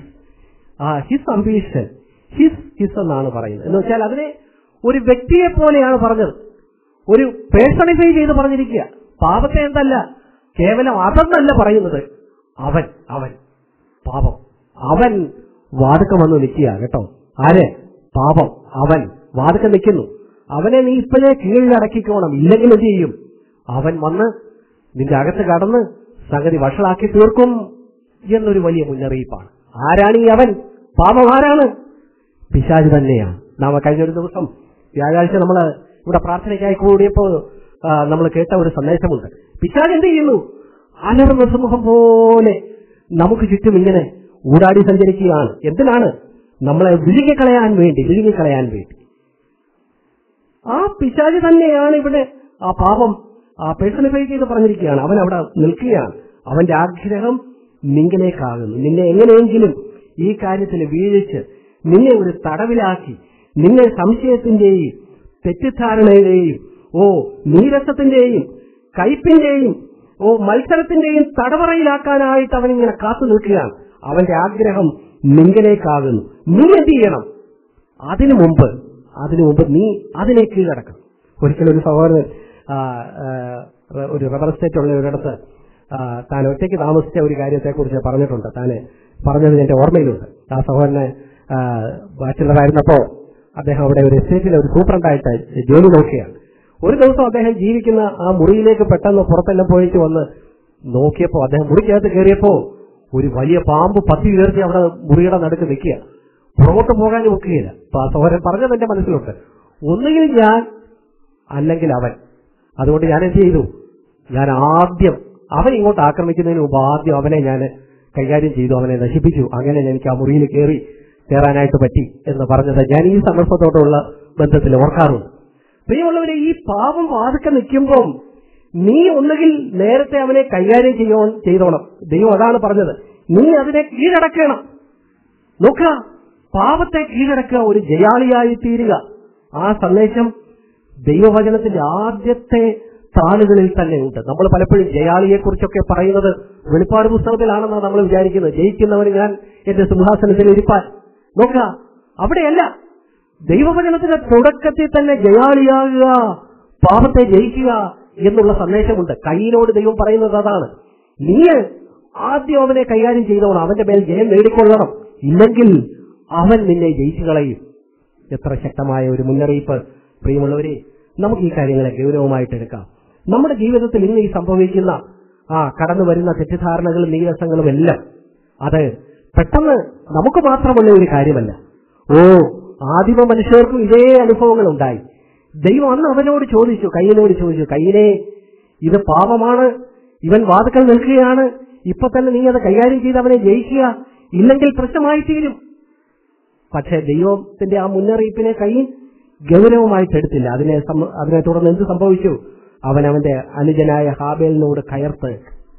his ambition his his എന്നാണ് പറയുന്നത് എന്ന് വെച്ചാൽ അതിനെ ഒരു വ്യക്തിയെ പോലെയാണ് പറഞ്ഞത് ഒരു പേഴ്സണിഫൈ ചെയ്ത് പറഞ്ഞിരിക്കുക പാപത്തെ എന്തല്ല കേവലം അതെന്നല്ല പറയുന്നത് അവൻ അവൻ പാപം അവൻ വാതുക്ക വന്ന് നിൽക്കുക കേട്ടോ ആര് പാപം അവൻ വാതുക്ക നിൽക്കുന്നു അവനെ നീ ഇപ്പോഴേ കീഴിലടക്കിക്കോണം ഇല്ലെങ്കിൽ എന്ത് ചെയ്യും അവൻ വന്ന് നിന്റെ അകത്ത് കടന്ന് സംഗതി വഷളാക്കി തീർക്കും എന്നൊരു വലിയ മുന്നറിയിപ്പാണ് ആരാണ് ഈ അവൻ പാപം ആരാണ് പിശാജ് തന്നെയാണ് നാം കഴിഞ്ഞ ഒരു ദിവസം വ്യാഴാഴ്ച നമ്മൾ ഇവിടെ പ്രാർത്ഥനയ്ക്കായി കൂടിയപ്പോൾ നമ്മൾ കേട്ട ഒരു സന്ദേശമുണ്ട് പിശാജ് എന്ത് ചെയ്യുന്നു അലർന്ന സമൂഹം പോലെ നമുക്ക് ചുറ്റും ഇങ്ങനെ ഊടാടി സഞ്ചരിക്കുകയാണ് എന്തിനാണ് നമ്മളെ വിഴുങ്ങിക്കളയാൻ വേണ്ടി വിഴുങ്ങിക്കളയാൻ വേണ്ടി ആ പിശാജ് തന്നെയാണ് ഇവിടെ ആ പാപം ആ പേഴ്സണിഫൈ ചെയ്ത് പറഞ്ഞിരിക്കുകയാണ് അവൻ അവിടെ നിൽക്കുകയാണ് അവന്റെ ആഗ്രഹം നിങ്കിലേക്കാകുന്നു നിന്നെ എങ്ങനെയെങ്കിലും ഈ കാര്യത്തിൽ വീഴിച്ച് നിന്നെ ഒരു തടവിലാക്കി നിന്നെ സംശയത്തിന്റെയും തെറ്റിദ്ധാരണയുടെയും ഓ നീരസത്തിന്റെയും കയ്പിന്റെയും ഓ മത്സരത്തിന്റെയും തടവറയിലാക്കാനായിട്ട് അവൻ ഇങ്ങനെ കാത്തു നിൽക്കുകയാണ് അവന്റെ ആഗ്രഹം നിങ്കിലേക്കാകുന്നു നീ എന്ത് ചെയ്യണം അതിനു മുമ്പ് അതിനു മുമ്പ് നീ അതിനെ കീഴടക്കണം ഒരിക്കലും ഒരു സഹോദരൻ ആ, ആ, ഒരു റബ്ബർ എസ്റ്റേറ്റ് ഉള്ള ഒരിടത്ത് ആ, താൻ ഒറ്റയ്ക്ക് താമസിച്ച ഒരു കാര്യത്തെക്കുറിച്ച് പറഞ്ഞിട്ടുണ്ട് താന് പറഞ്ഞത് എന്റെ ഓർമ്മയിലുണ്ട് ആ സഹോദരന് ബാച്ചിലർ ആയിരുന്നപ്പോ അദ്ദേഹം അവിടെ ഒരു എസ്റ്റേറ്റിലെ ഒരു സൂപ്രണ്ടായിട്ട് ജോലി നോക്കുകയാണ് ഒരു ദിവസം അദ്ദേഹം ജീവിക്കുന്ന ആ മുറിയിലേക്ക് പെട്ടെന്ന് പുറത്തെല്ലാം പോയിട്ട് വന്ന് നോക്കിയപ്പോ അദ്ദേഹം മുറിക്കകത്ത് കയറിയപ്പോ ഒരു വലിയ പാമ്പ് പത്തി ഉയർത്തി അവിടെ മുറിയുടെ നടുക്ക് നിൽക്കുക പുറകോട്ട് പോകാൻ നോക്കുകയില്ല അപ്പൊ ആ സഹോദരൻ പറഞ്ഞത് എന്റെ മനസ്സിലുണ്ട് ഒന്നുകിൽ ഞാൻ അല്ലെങ്കിൽ അവൻ അതുകൊണ്ട് ഞാൻ എന്ത് ചെയ്തു ഞാൻ ആദ്യം അവൻ ഇങ്ങോട്ട് ആക്രമിക്കുന്നതിന് മുമ്പ് ആദ്യം അവനെ ഞാൻ കൈകാര്യം ചെയ്തു അവനെ നശിപ്പിച്ചു അങ്ങനെ എനിക്ക് ആ മുറിയിൽ കയറി കയറാനായിട്ട് പറ്റി എന്ന് പറഞ്ഞത് ഞാൻ ഈ സന്ദർഭത്തോടുള്ള ബന്ധത്തിൽ ഓർക്കാറുണ്ട് പ്രിയമുള്ളവരെ ഈ പാപം വാതുക്കെ നിൽക്കുമ്പം നീ ഒന്നുകിൽ നേരത്തെ അവനെ കൈകാര്യം ചെയ്യോ ചെയ്തോണം ദൈവം അതാണ് പറഞ്ഞത് നീ അതിനെ കീഴടക്കണം നോക്കുക പാപത്തെ കീഴടക്കുക ഒരു ജയാളിയായി തീരുക ആ സന്ദേശം ദൈവവചനത്തിന്റെ ആദ്യത്തെ താളുകളിൽ തന്നെ ഉണ്ട് നമ്മൾ പലപ്പോഴും ജയാളിയെ കുറിച്ചൊക്കെ പറയുന്നത് വെളിപ്പാട് പുസ്തകത്തിലാണെന്നാണ് നമ്മൾ വിചാരിക്കുന്നത് ജയിക്കുന്നവന് ഞാൻ എന്റെ സിംഹാസനത്തിൽ ഇരിപ്പാൻ നോക്കുക അവിടെയല്ല ദൈവവചനത്തിന്റെ തുടക്കത്തിൽ തന്നെ ജയാളിയാകുക പാപത്തെ ജയിക്കുക എന്നുള്ള സന്ദേശമുണ്ട് കയ്യിനോട് ദൈവം പറയുന്നത് അതാണ് നീ ആദ്യം അവനെ കൈകാര്യം ചെയ്തോണം അവന്റെ മേൽ ജയം നേടിക്കൊള്ളണം ഇല്ലെങ്കിൽ അവൻ നിന്നെ ജയിച്ചു കളയും എത്ര ശക്തമായ ഒരു മുന്നറിയിപ്പ് പ്രിയമുള്ളവരെ നമുക്ക് ഈ കാര്യങ്ങളെ ഗൗരവമായിട്ട് എടുക്കാം നമ്മുടെ ജീവിതത്തിൽ ഇന്ന് ഈ സംഭവിക്കുന്ന ആ കടന്നു വരുന്ന തെറ്റിദ്ധാരണകളും നീരസങ്ങളും എല്ലാം അത് പെട്ടെന്ന് നമുക്ക് മാത്രമുള്ള ഒരു കാര്യമല്ല ഓ ആദിമ മനുഷ്യർക്കും ഇതേ അനുഭവങ്ങൾ ഉണ്ടായി ദൈവം അന്ന് അവനോട് ചോദിച്ചു കയ്യനോട് ചോദിച്ചു കയ്യനെ ഇത് പാപമാണ് ഇവൻ വാതുക്കൾ നിൽക്കുകയാണ് ഇപ്പൊ തന്നെ നീ അത് കൈകാര്യം ചെയ്ത് അവനെ ജയിക്കുക ഇല്ലെങ്കിൽ പ്രശ്നമായി തീരും പക്ഷെ ദൈവത്തിന്റെ ആ മുന്നറിയിപ്പിനെ കൈ ഗൗരവമായിട്ട് എടുത്തില്ല അതിനെ സം- അതിനെ തുടർന്ന് എന്ത് സംഭവിച്ചു അവൻ അവന്റെ അനുജനായ ഹാബേലിനോട് കയർത്ത്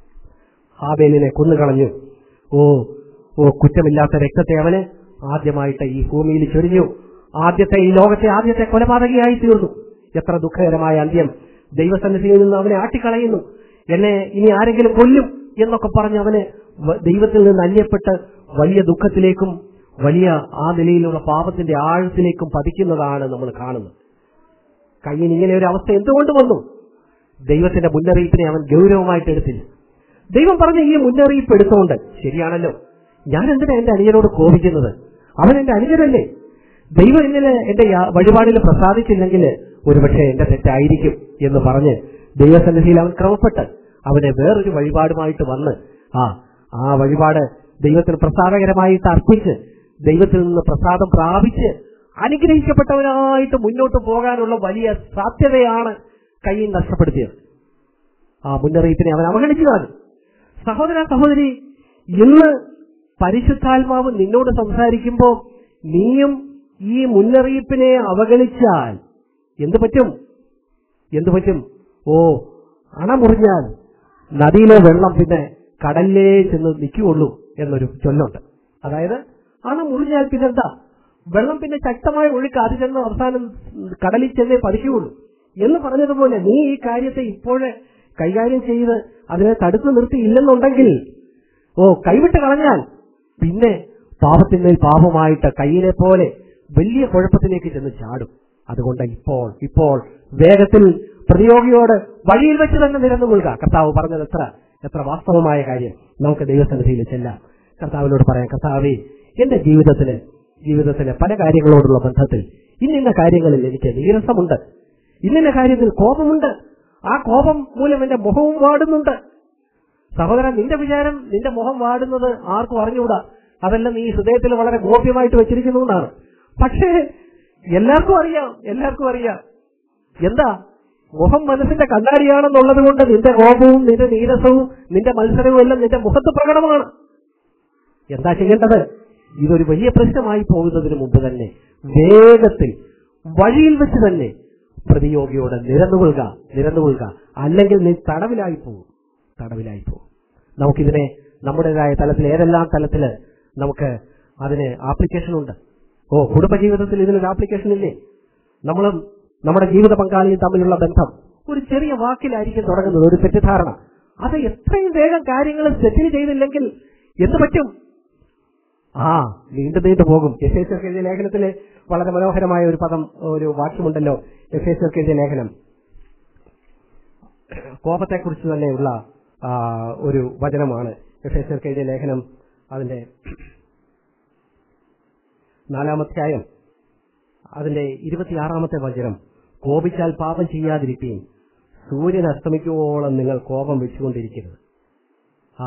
ഹാബേലിനെ കൊന്നുകളഞ്ഞു ഓ ഓ കുറ്റമില്ലാത്ത രക്തത്തെ അവന് ആദ്യമായിട്ട് ഈ ഭൂമിയിൽ ചൊരിഞ്ഞു ആദ്യത്തെ ഈ ലോകത്തെ ആദ്യത്തെ കൊലപാതകയായി തീർന്നു എത്ര ദുഃഖകരമായ അന്ത്യം ദൈവസന്നിധിയിൽ നിന്ന് അവനെ ആട്ടിക്കളയുന്നു എന്നെ ഇനി ആരെങ്കിലും കൊല്ലും എന്നൊക്കെ പറഞ്ഞ് അവന് വ- ദൈവത്തിൽ നിന്ന് അന്യപ്പെട്ട് വലിയ ദുഃഖത്തിലേക്കും വലിയ ആ നിലയിലുള്ള പാപത്തിന്റെ ആഴത്തിലേക്കും പതിക്കുന്നതാണ് നമ്മൾ കാണുന്നത് കയ്യിൽ ഇങ്ങനെ ഒരു അവസ്ഥ എന്തുകൊണ്ട് വന്നു ദൈവത്തിന്റെ മുന്നറിയിപ്പിനെ അവൻ ഗൗരവമായിട്ട് എടുത്തില്ല ദൈവം പറഞ്ഞ ഈ മുന്നറിയിപ്പ് എടുത്തുകൊണ്ട് ശരിയാണല്ലോ ഞാൻ എന്തിനാ എന്റെ അനുജനോട് കോപിക്കുന്നത് അവൻ എന്റെ അനുജനല്ലേ ദൈവം ഇന്നലെ എന്റെ യാ- വഴിപാടിൽ പ്രസാദിച്ചില്ലെങ്കിൽ ഒരുപക്ഷെ എന്റെ തെറ്റായിരിക്കും എന്ന് പറഞ്ഞ് ദൈവസന്നിധിയിൽ അവൻ ക്രമപ്പെട്ട് അവനെ വേറൊരു വഴിപാടുമായിട്ട് വന്ന് ആ ആ വഴിപാട് ദൈവത്തിന് പ്രസാദകരമായിട്ട് അർപ്പിച്ച് ദൈവത്തിൽ നിന്ന് പ്രസാദം പ്രാപിച്ച് അനുഗ്രഹിക്കപ്പെട്ടവനായിട്ട് മുന്നോട്ട് പോകാനുള്ള വലിയ സാധ്യതയാണ് കയ്യിൽ നഷ്ടപ്പെടുത്തിയത് ആ മുന്നറിയിപ്പിനെ അവൻ അവഗണിച്ചതാണ് സഹോദര സഹോദരി ഇന്ന് പരിശുദ്ധാത്മാവ് നിന്നോട് സംസാരിക്കുമ്പോൾ നീയും ഈ മുന്നറിയിപ്പിനെ അവഗണിച്ചാൽ എന്തു പറ്റും എന്തു പറ്റും ഓ അണ മുറിഞ്ഞാൽ നദിയിലെ വെള്ളം പിന്നെ കടലിലേ ചെന്ന് നിൽക്കുകയുള്ളൂ എന്നൊരു ചൊല്ലുണ്ട് അതായത് അണ മുറിഞ്ഞാൽ പിന്നെന്താ വെള്ളം പിന്നെ ശക്തമായ ഒഴുക്ക് അത് ചെന്ന് അവസാനം കടലിൽ ചെന്നേ പതിക്കുകയുള്ളൂ എന്ന് പറഞ്ഞതുപോലെ നീ ഈ കാര്യത്തെ ഇപ്പോഴേ കൈകാര്യം ചെയ്ത് അതിനെ തടുത്തു നിർത്തിയില്ലെന്നുണ്ടെങ്കിൽ ഓ കൈവിട്ട് കളഞ്ഞാൽ പിന്നെ പാപത്തിന്മേൽ പാപമായിട്ട് കയ്യിലെ പോലെ വലിയ കുഴപ്പത്തിലേക്ക് ചെന്ന് ചാടും അതുകൊണ്ട് ഇപ്പോൾ ഇപ്പോൾ വേഗത്തിൽ പ്രതിയോഗിയോട് വഴിയിൽ വെച്ച് തന്നെ നിരന്നുകൊള്ളുക കർത്താവ് പറഞ്ഞത് എത്ര എത്ര വാസ്തവമായ കാര്യം നമുക്ക് ദൈവസന്നിധിയിൽ ചെല്ലാം കർത്താവിനോട് പറയാം കർത്താവേ എന്റെ ജീവിതത്തില് ജീവിതത്തിലെ പല കാര്യങ്ങളോടുള്ള ബന്ധത്തിൽ ഇന്നിന്ന കാര്യങ്ങളിൽ എനിക്ക് നീരസമുണ്ട് ഇന്നിന്ന കാര്യത്തിൽ കോപമുണ്ട് ആ കോപം മൂലം എന്റെ മുഖവും വാടുന്നുണ്ട് സഹോദരൻ നിന്റെ വിചാരം നിന്റെ മുഖം വാടുന്നത് ആർക്കും അറിഞ്ഞുകൂടാ അതെല്ലാം നീ ഹൃദയത്തിൽ വളരെ ഗോപ്യമായിട്ട് വെച്ചിരിക്കുന്നതുകൊണ്ടാണ് പക്ഷേ എല്ലാവർക്കും അറിയാം എല്ലാവർക്കും അറിയാം എന്താ മുഖം മനസ്സിന്റെ കണ്ണാടിയാണെന്നുള്ളത് കൊണ്ട് നിന്റെ കോപവും നിന്റെ നീരസവും നിന്റെ മത്സരവും എല്ലാം നിന്റെ മുഖത്ത് പ്രകടമാണ് എന്താ ചെയ്യേണ്ടത് ഇതൊരു വലിയ പ്രശ്നമായി പോകുന്നതിന് മുമ്പ് തന്നെ വേഗത്തിൽ വഴിയിൽ വെച്ച് തന്നെ പ്രതിയോഗിയോട് നിരന്നുകൊള്ളുക നിരന്നുകൊള്ളുക അല്ലെങ്കിൽ നീ തടവിലായി പോകും തടവിലായി പോകും നമുക്കിതിനെ നമ്മുടേതായ തലത്തിൽ ഏതെല്ലാം തലത്തിൽ നമുക്ക് അതിന് ആപ്ലിക്കേഷൻ ഉണ്ട് ഓ കുടുംബജീവിതത്തിൽ ഇതിനൊരു ആപ്ലിക്കേഷൻ ഇല്ലേ നമ്മളും നമ്മുടെ ജീവിത പങ്കാളിയും തമ്മിലുള്ള ബന്ധം ഒരു ചെറിയ വാക്കിലായിരിക്കും തുടങ്ങുന്നത് ഒരു തെറ്റിദ്ധാരണ അത് എത്രയും വേഗം കാര്യങ്ങൾ സെറ്റിൽ ചെയ്തില്ലെങ്കിൽ എന്ത് പറ്റും ആ നീണ്ടു നീണ്ടു പോകും എഫ് എസ് എഴുതിയ ലേഖനത്തിലെ വളരെ മനോഹരമായ ഒരു പദം ഒരു വാക്യമുണ്ടല്ലോ എഫ് എസ് എഴുതിയ ലേഖനം കോപത്തെക്കുറിച്ച് തന്നെയുള്ള ആ, ഒരു വചനമാണ് എഫ് എസ് എഴുതിയ ലേഖനം അതിന്റെ നാലാമധ്യായം അതിന്റെ ഇരുപത്തിയാറാമത്തെ വചനം കോപിച്ചാൽ പാപം ചെയ്യാതിരിക്കുകയും സൂര്യൻ അസ്തമിക്കുവോളം നിങ്ങൾ കോപം വെച്ചുകൊണ്ടിരിക്കരുത് ആ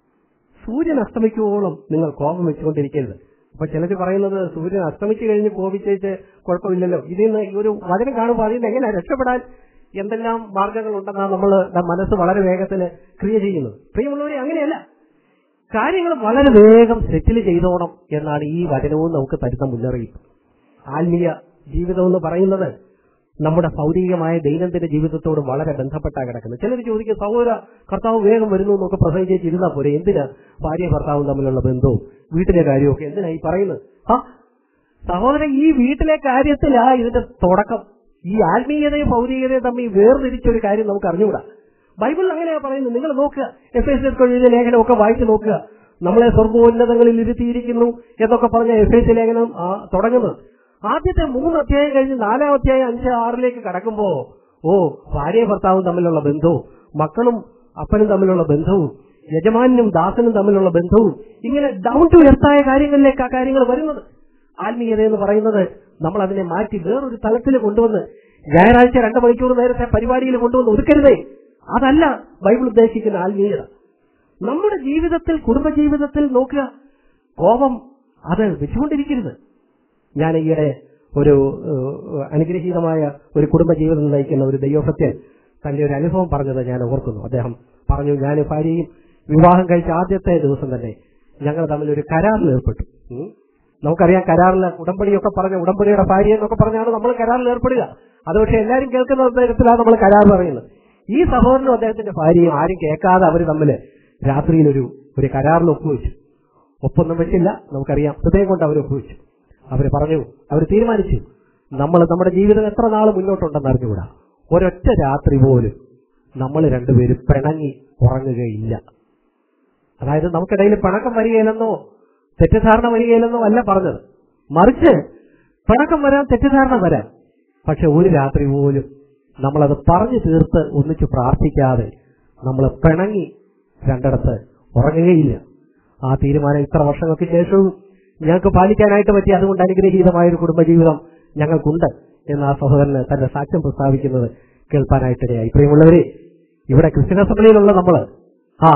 സൂര്യൻ അസ്തമിക്കുവോളം നിങ്ങൾ കോപം വെച്ചുകൊണ്ടിരിക്കരുത് അപ്പൊ ചിലർ പറയുന്നത് സൂര്യൻ അസ്തമിച്ചു കഴിഞ്ഞ് കോപിച്ചേച്ച് കുഴപ്പമില്ലല്ലോ ഇതിൽ നിന്ന് ഈ ഒരു വചനം കാണുമ്പോൾ അതിൽ നിന്ന് എങ്ങനെ രക്ഷപ്പെടാൻ എന്തെല്ലാം മാർഗങ്ങൾ ഉണ്ടെന്നാണ് നമ്മൾ മനസ്സ് വളരെ വേഗത്തിൽ ക്രിയ ചെയ്യുന്നത് പ്രിയമുള്ളവരെ അങ്ങനെയല്ല കാര്യങ്ങൾ വളരെ വേഗം സെറ്റിൽ ചെയ്തോണം എന്നാണ് ഈ വചനവും നമുക്ക് തരുന്ന മുന്നറിയിപ്പ് ആത്മീയ ജീവിതം എന്ന് പറയുന്നത് നമ്മുടെ ഭൗതികമായ ദൈനംദിന ജീവിതത്തോട് വളരെ ബന്ധപ്പെട്ടാ കിടക്കുന്നത് ചിലർ ചോദിക്കും സഹോദര കർത്താവ് വേഗം വരുന്നു എന്നൊക്കെ പ്രസംഗിച്ച് ഇരുന്നാൽ പോരെ എന്തിനാ ഭാര്യ ഭർത്താവും തമ്മിലുള്ള ബന്ധവും വീട്ടിലെ കാര്യമൊക്കെ എന്തിനാ ഈ പറയുന്നത് ആ സഹോദരൻ ഈ വീട്ടിലെ കാര്യത്തിലാ ഇതിന്റെ തുടക്കം ഈ ആത്മീയതയും ഭൗതികതയും തമ്മിൽ വേർതിരിച്ചൊരു കാര്യം നമുക്ക് അറിഞ്ഞുകൂടാ ബൈബിൾ അങ്ങനെയാ പറയുന്നത് നിങ്ങൾ നോക്കുക എഫ് എസ് എസ് എഴുതിയ ലേഖനമൊക്കെ വായിച്ചു നോക്കുക നമ്മളെ സ്വർഗോന്നതങ്ങളിൽ ഇരുത്തിയിരിക്കുന്നു എന്നൊക്കെ പറഞ്ഞ എഫ് എസ് ലേഖനം ആ, തുടങ്ങുന്നത് ആദ്യത്തെ മൂന്ന് അധ്യായം കഴിഞ്ഞ് നാലാം അധ്യായം അഞ്ച് ആറിലേക്ക് കടക്കുമ്പോ ഓ ഭാര്യ ഭർത്താവും തമ്മിലുള്ള ബന്ധവും മക്കളും അപ്പനും തമ്മിലുള്ള ബന്ധവും യജമാനും ദാസനും തമ്മിലുള്ള ബന്ധവും ഇങ്ങനെ ഡൗൺ ടു എർത്തായ കാര്യങ്ങളിലേക്ക് ആ കാര്യങ്ങൾ വരുന്നത് ആത്മീയത എന്ന് പറയുന്നത് നമ്മൾ അതിനെ മാറ്റി വേറൊരു തലത്തിൽ കൊണ്ടുവന്ന് ഞായറാഴ്ച രണ്ട് മണിക്കൂർ നേരത്തെ പരിപാടിയിൽ കൊണ്ടുവന്ന് ഒതുക്കരുതേ അതല്ല ബൈബിൾ ഉദ്ദേശിക്കുന്ന ആത്മീയത നമ്മുടെ ജീവിതത്തിൽ കുടുംബജീവിതത്തിൽ നോക്കുക കോപം അത് വെച്ചുകൊണ്ടിരിക്കരുത് ഞാൻ ഈയിടെ ഒരു ഏഹ്, അനുഗ്രഹീതമായ ഒരു കുടുംബജീവിതം നയിക്കുന്ന ഒരു ദൈവഭക്തൻ തന്റെ ഒരു അനുഭവം പറഞ്ഞത് ഞാൻ ഓർക്കുന്നു അദ്ദേഹം പറഞ്ഞു ഞാൻ ഭാര്യയും വിവാഹം കഴിച്ച ആദ്യത്തെ ദിവസം തന്നെ ഞങ്ങൾ തമ്മിൽ ഒരു കരാറിൽ ഏർപ്പെട്ടു ഉം. നമുക്കറിയാം കരാറിൽ ഉടമ്പടിയൊക്കെ പറഞ്ഞ ഉടമ്പടിയുടെ ഭാര്യ എന്നൊക്കെ പറഞ്ഞാണ് നമ്മൾ കരാറിൽ ഏർപ്പെടുക അത് പക്ഷെ എല്ലാവരും കേൾക്കുന്ന തരത്തിലാണ് നമ്മൾ കരാർ പറയുന്നത് ഈ സഹോദരനും അദ്ദേഹത്തിന്റെ ഭാര്യയും ആരും കേൾക്കാതെ അവർ തമ്മിൽ രാത്രിയിൽ ഒരു ഒരു കരാറിൽ ഒപ്പുവെച്ചു ഒപ്പൊന്നും വെച്ചില്ല നമുക്കറിയാം ഹൃദയം കൊണ്ട് അവർ ഒപ്പുവെച്ചു അവർ പറഞ്ഞു അവർ തീരുമാനിച്ചു നമ്മൾ നമ്മുടെ ജീവിതം എത്ര നാൾ മുന്നോട്ടുണ്ടെന്ന് അറിഞ്ഞുകൂടാ ഒരൊറ്റ രാത്രി പോലും നമ്മൾ രണ്ടുപേരും പിണങ്ങി ഉറങ്ങുകയില്ല അതായത് നമുക്കിടയിൽ പിണക്കം വരികയില്ലെന്നോ തെറ്റിദ്ധാരണ വരികയില്ലെന്നോ അല്ല പറഞ്ഞത് മറിച്ച് പിണക്കം വരാം തെറ്റിദ്ധാരണ വരാം പക്ഷെ ഒരു രാത്രി പോലും നമ്മളത് പറഞ്ഞു തീർത്ത് ഒന്നിച്ച് പ്രാർത്ഥിക്കാതെ നമ്മൾ പിണങ്ങി രണ്ടിടത്ത് ഉറങ്ങുകയില്ല ആ തീരുമാനം ഇത്ര വർഷങ്ങൾക്ക് ശേഷവും ഞങ്ങൾക്ക് പാലിക്കാനായിട്ട് പറ്റി അതുകൊണ്ട് അനുഗ്രഹീതമായ ഒരു കുടുംബജീവിതം ഞങ്ങൾക്കുണ്ട് എന്ന് ആ സഹോദരന് തന്റെ സാക്ഷ്യം പ്രസ്താവിക്കുന്നത് കേൾപ്പാനായിട്ടിടയായി പ്രിയമുള്ളവരെ ഇവിടെ ക്രിസ്ത്യൻ അസംബ്ലിയിലുള്ള നമ്മള് ആ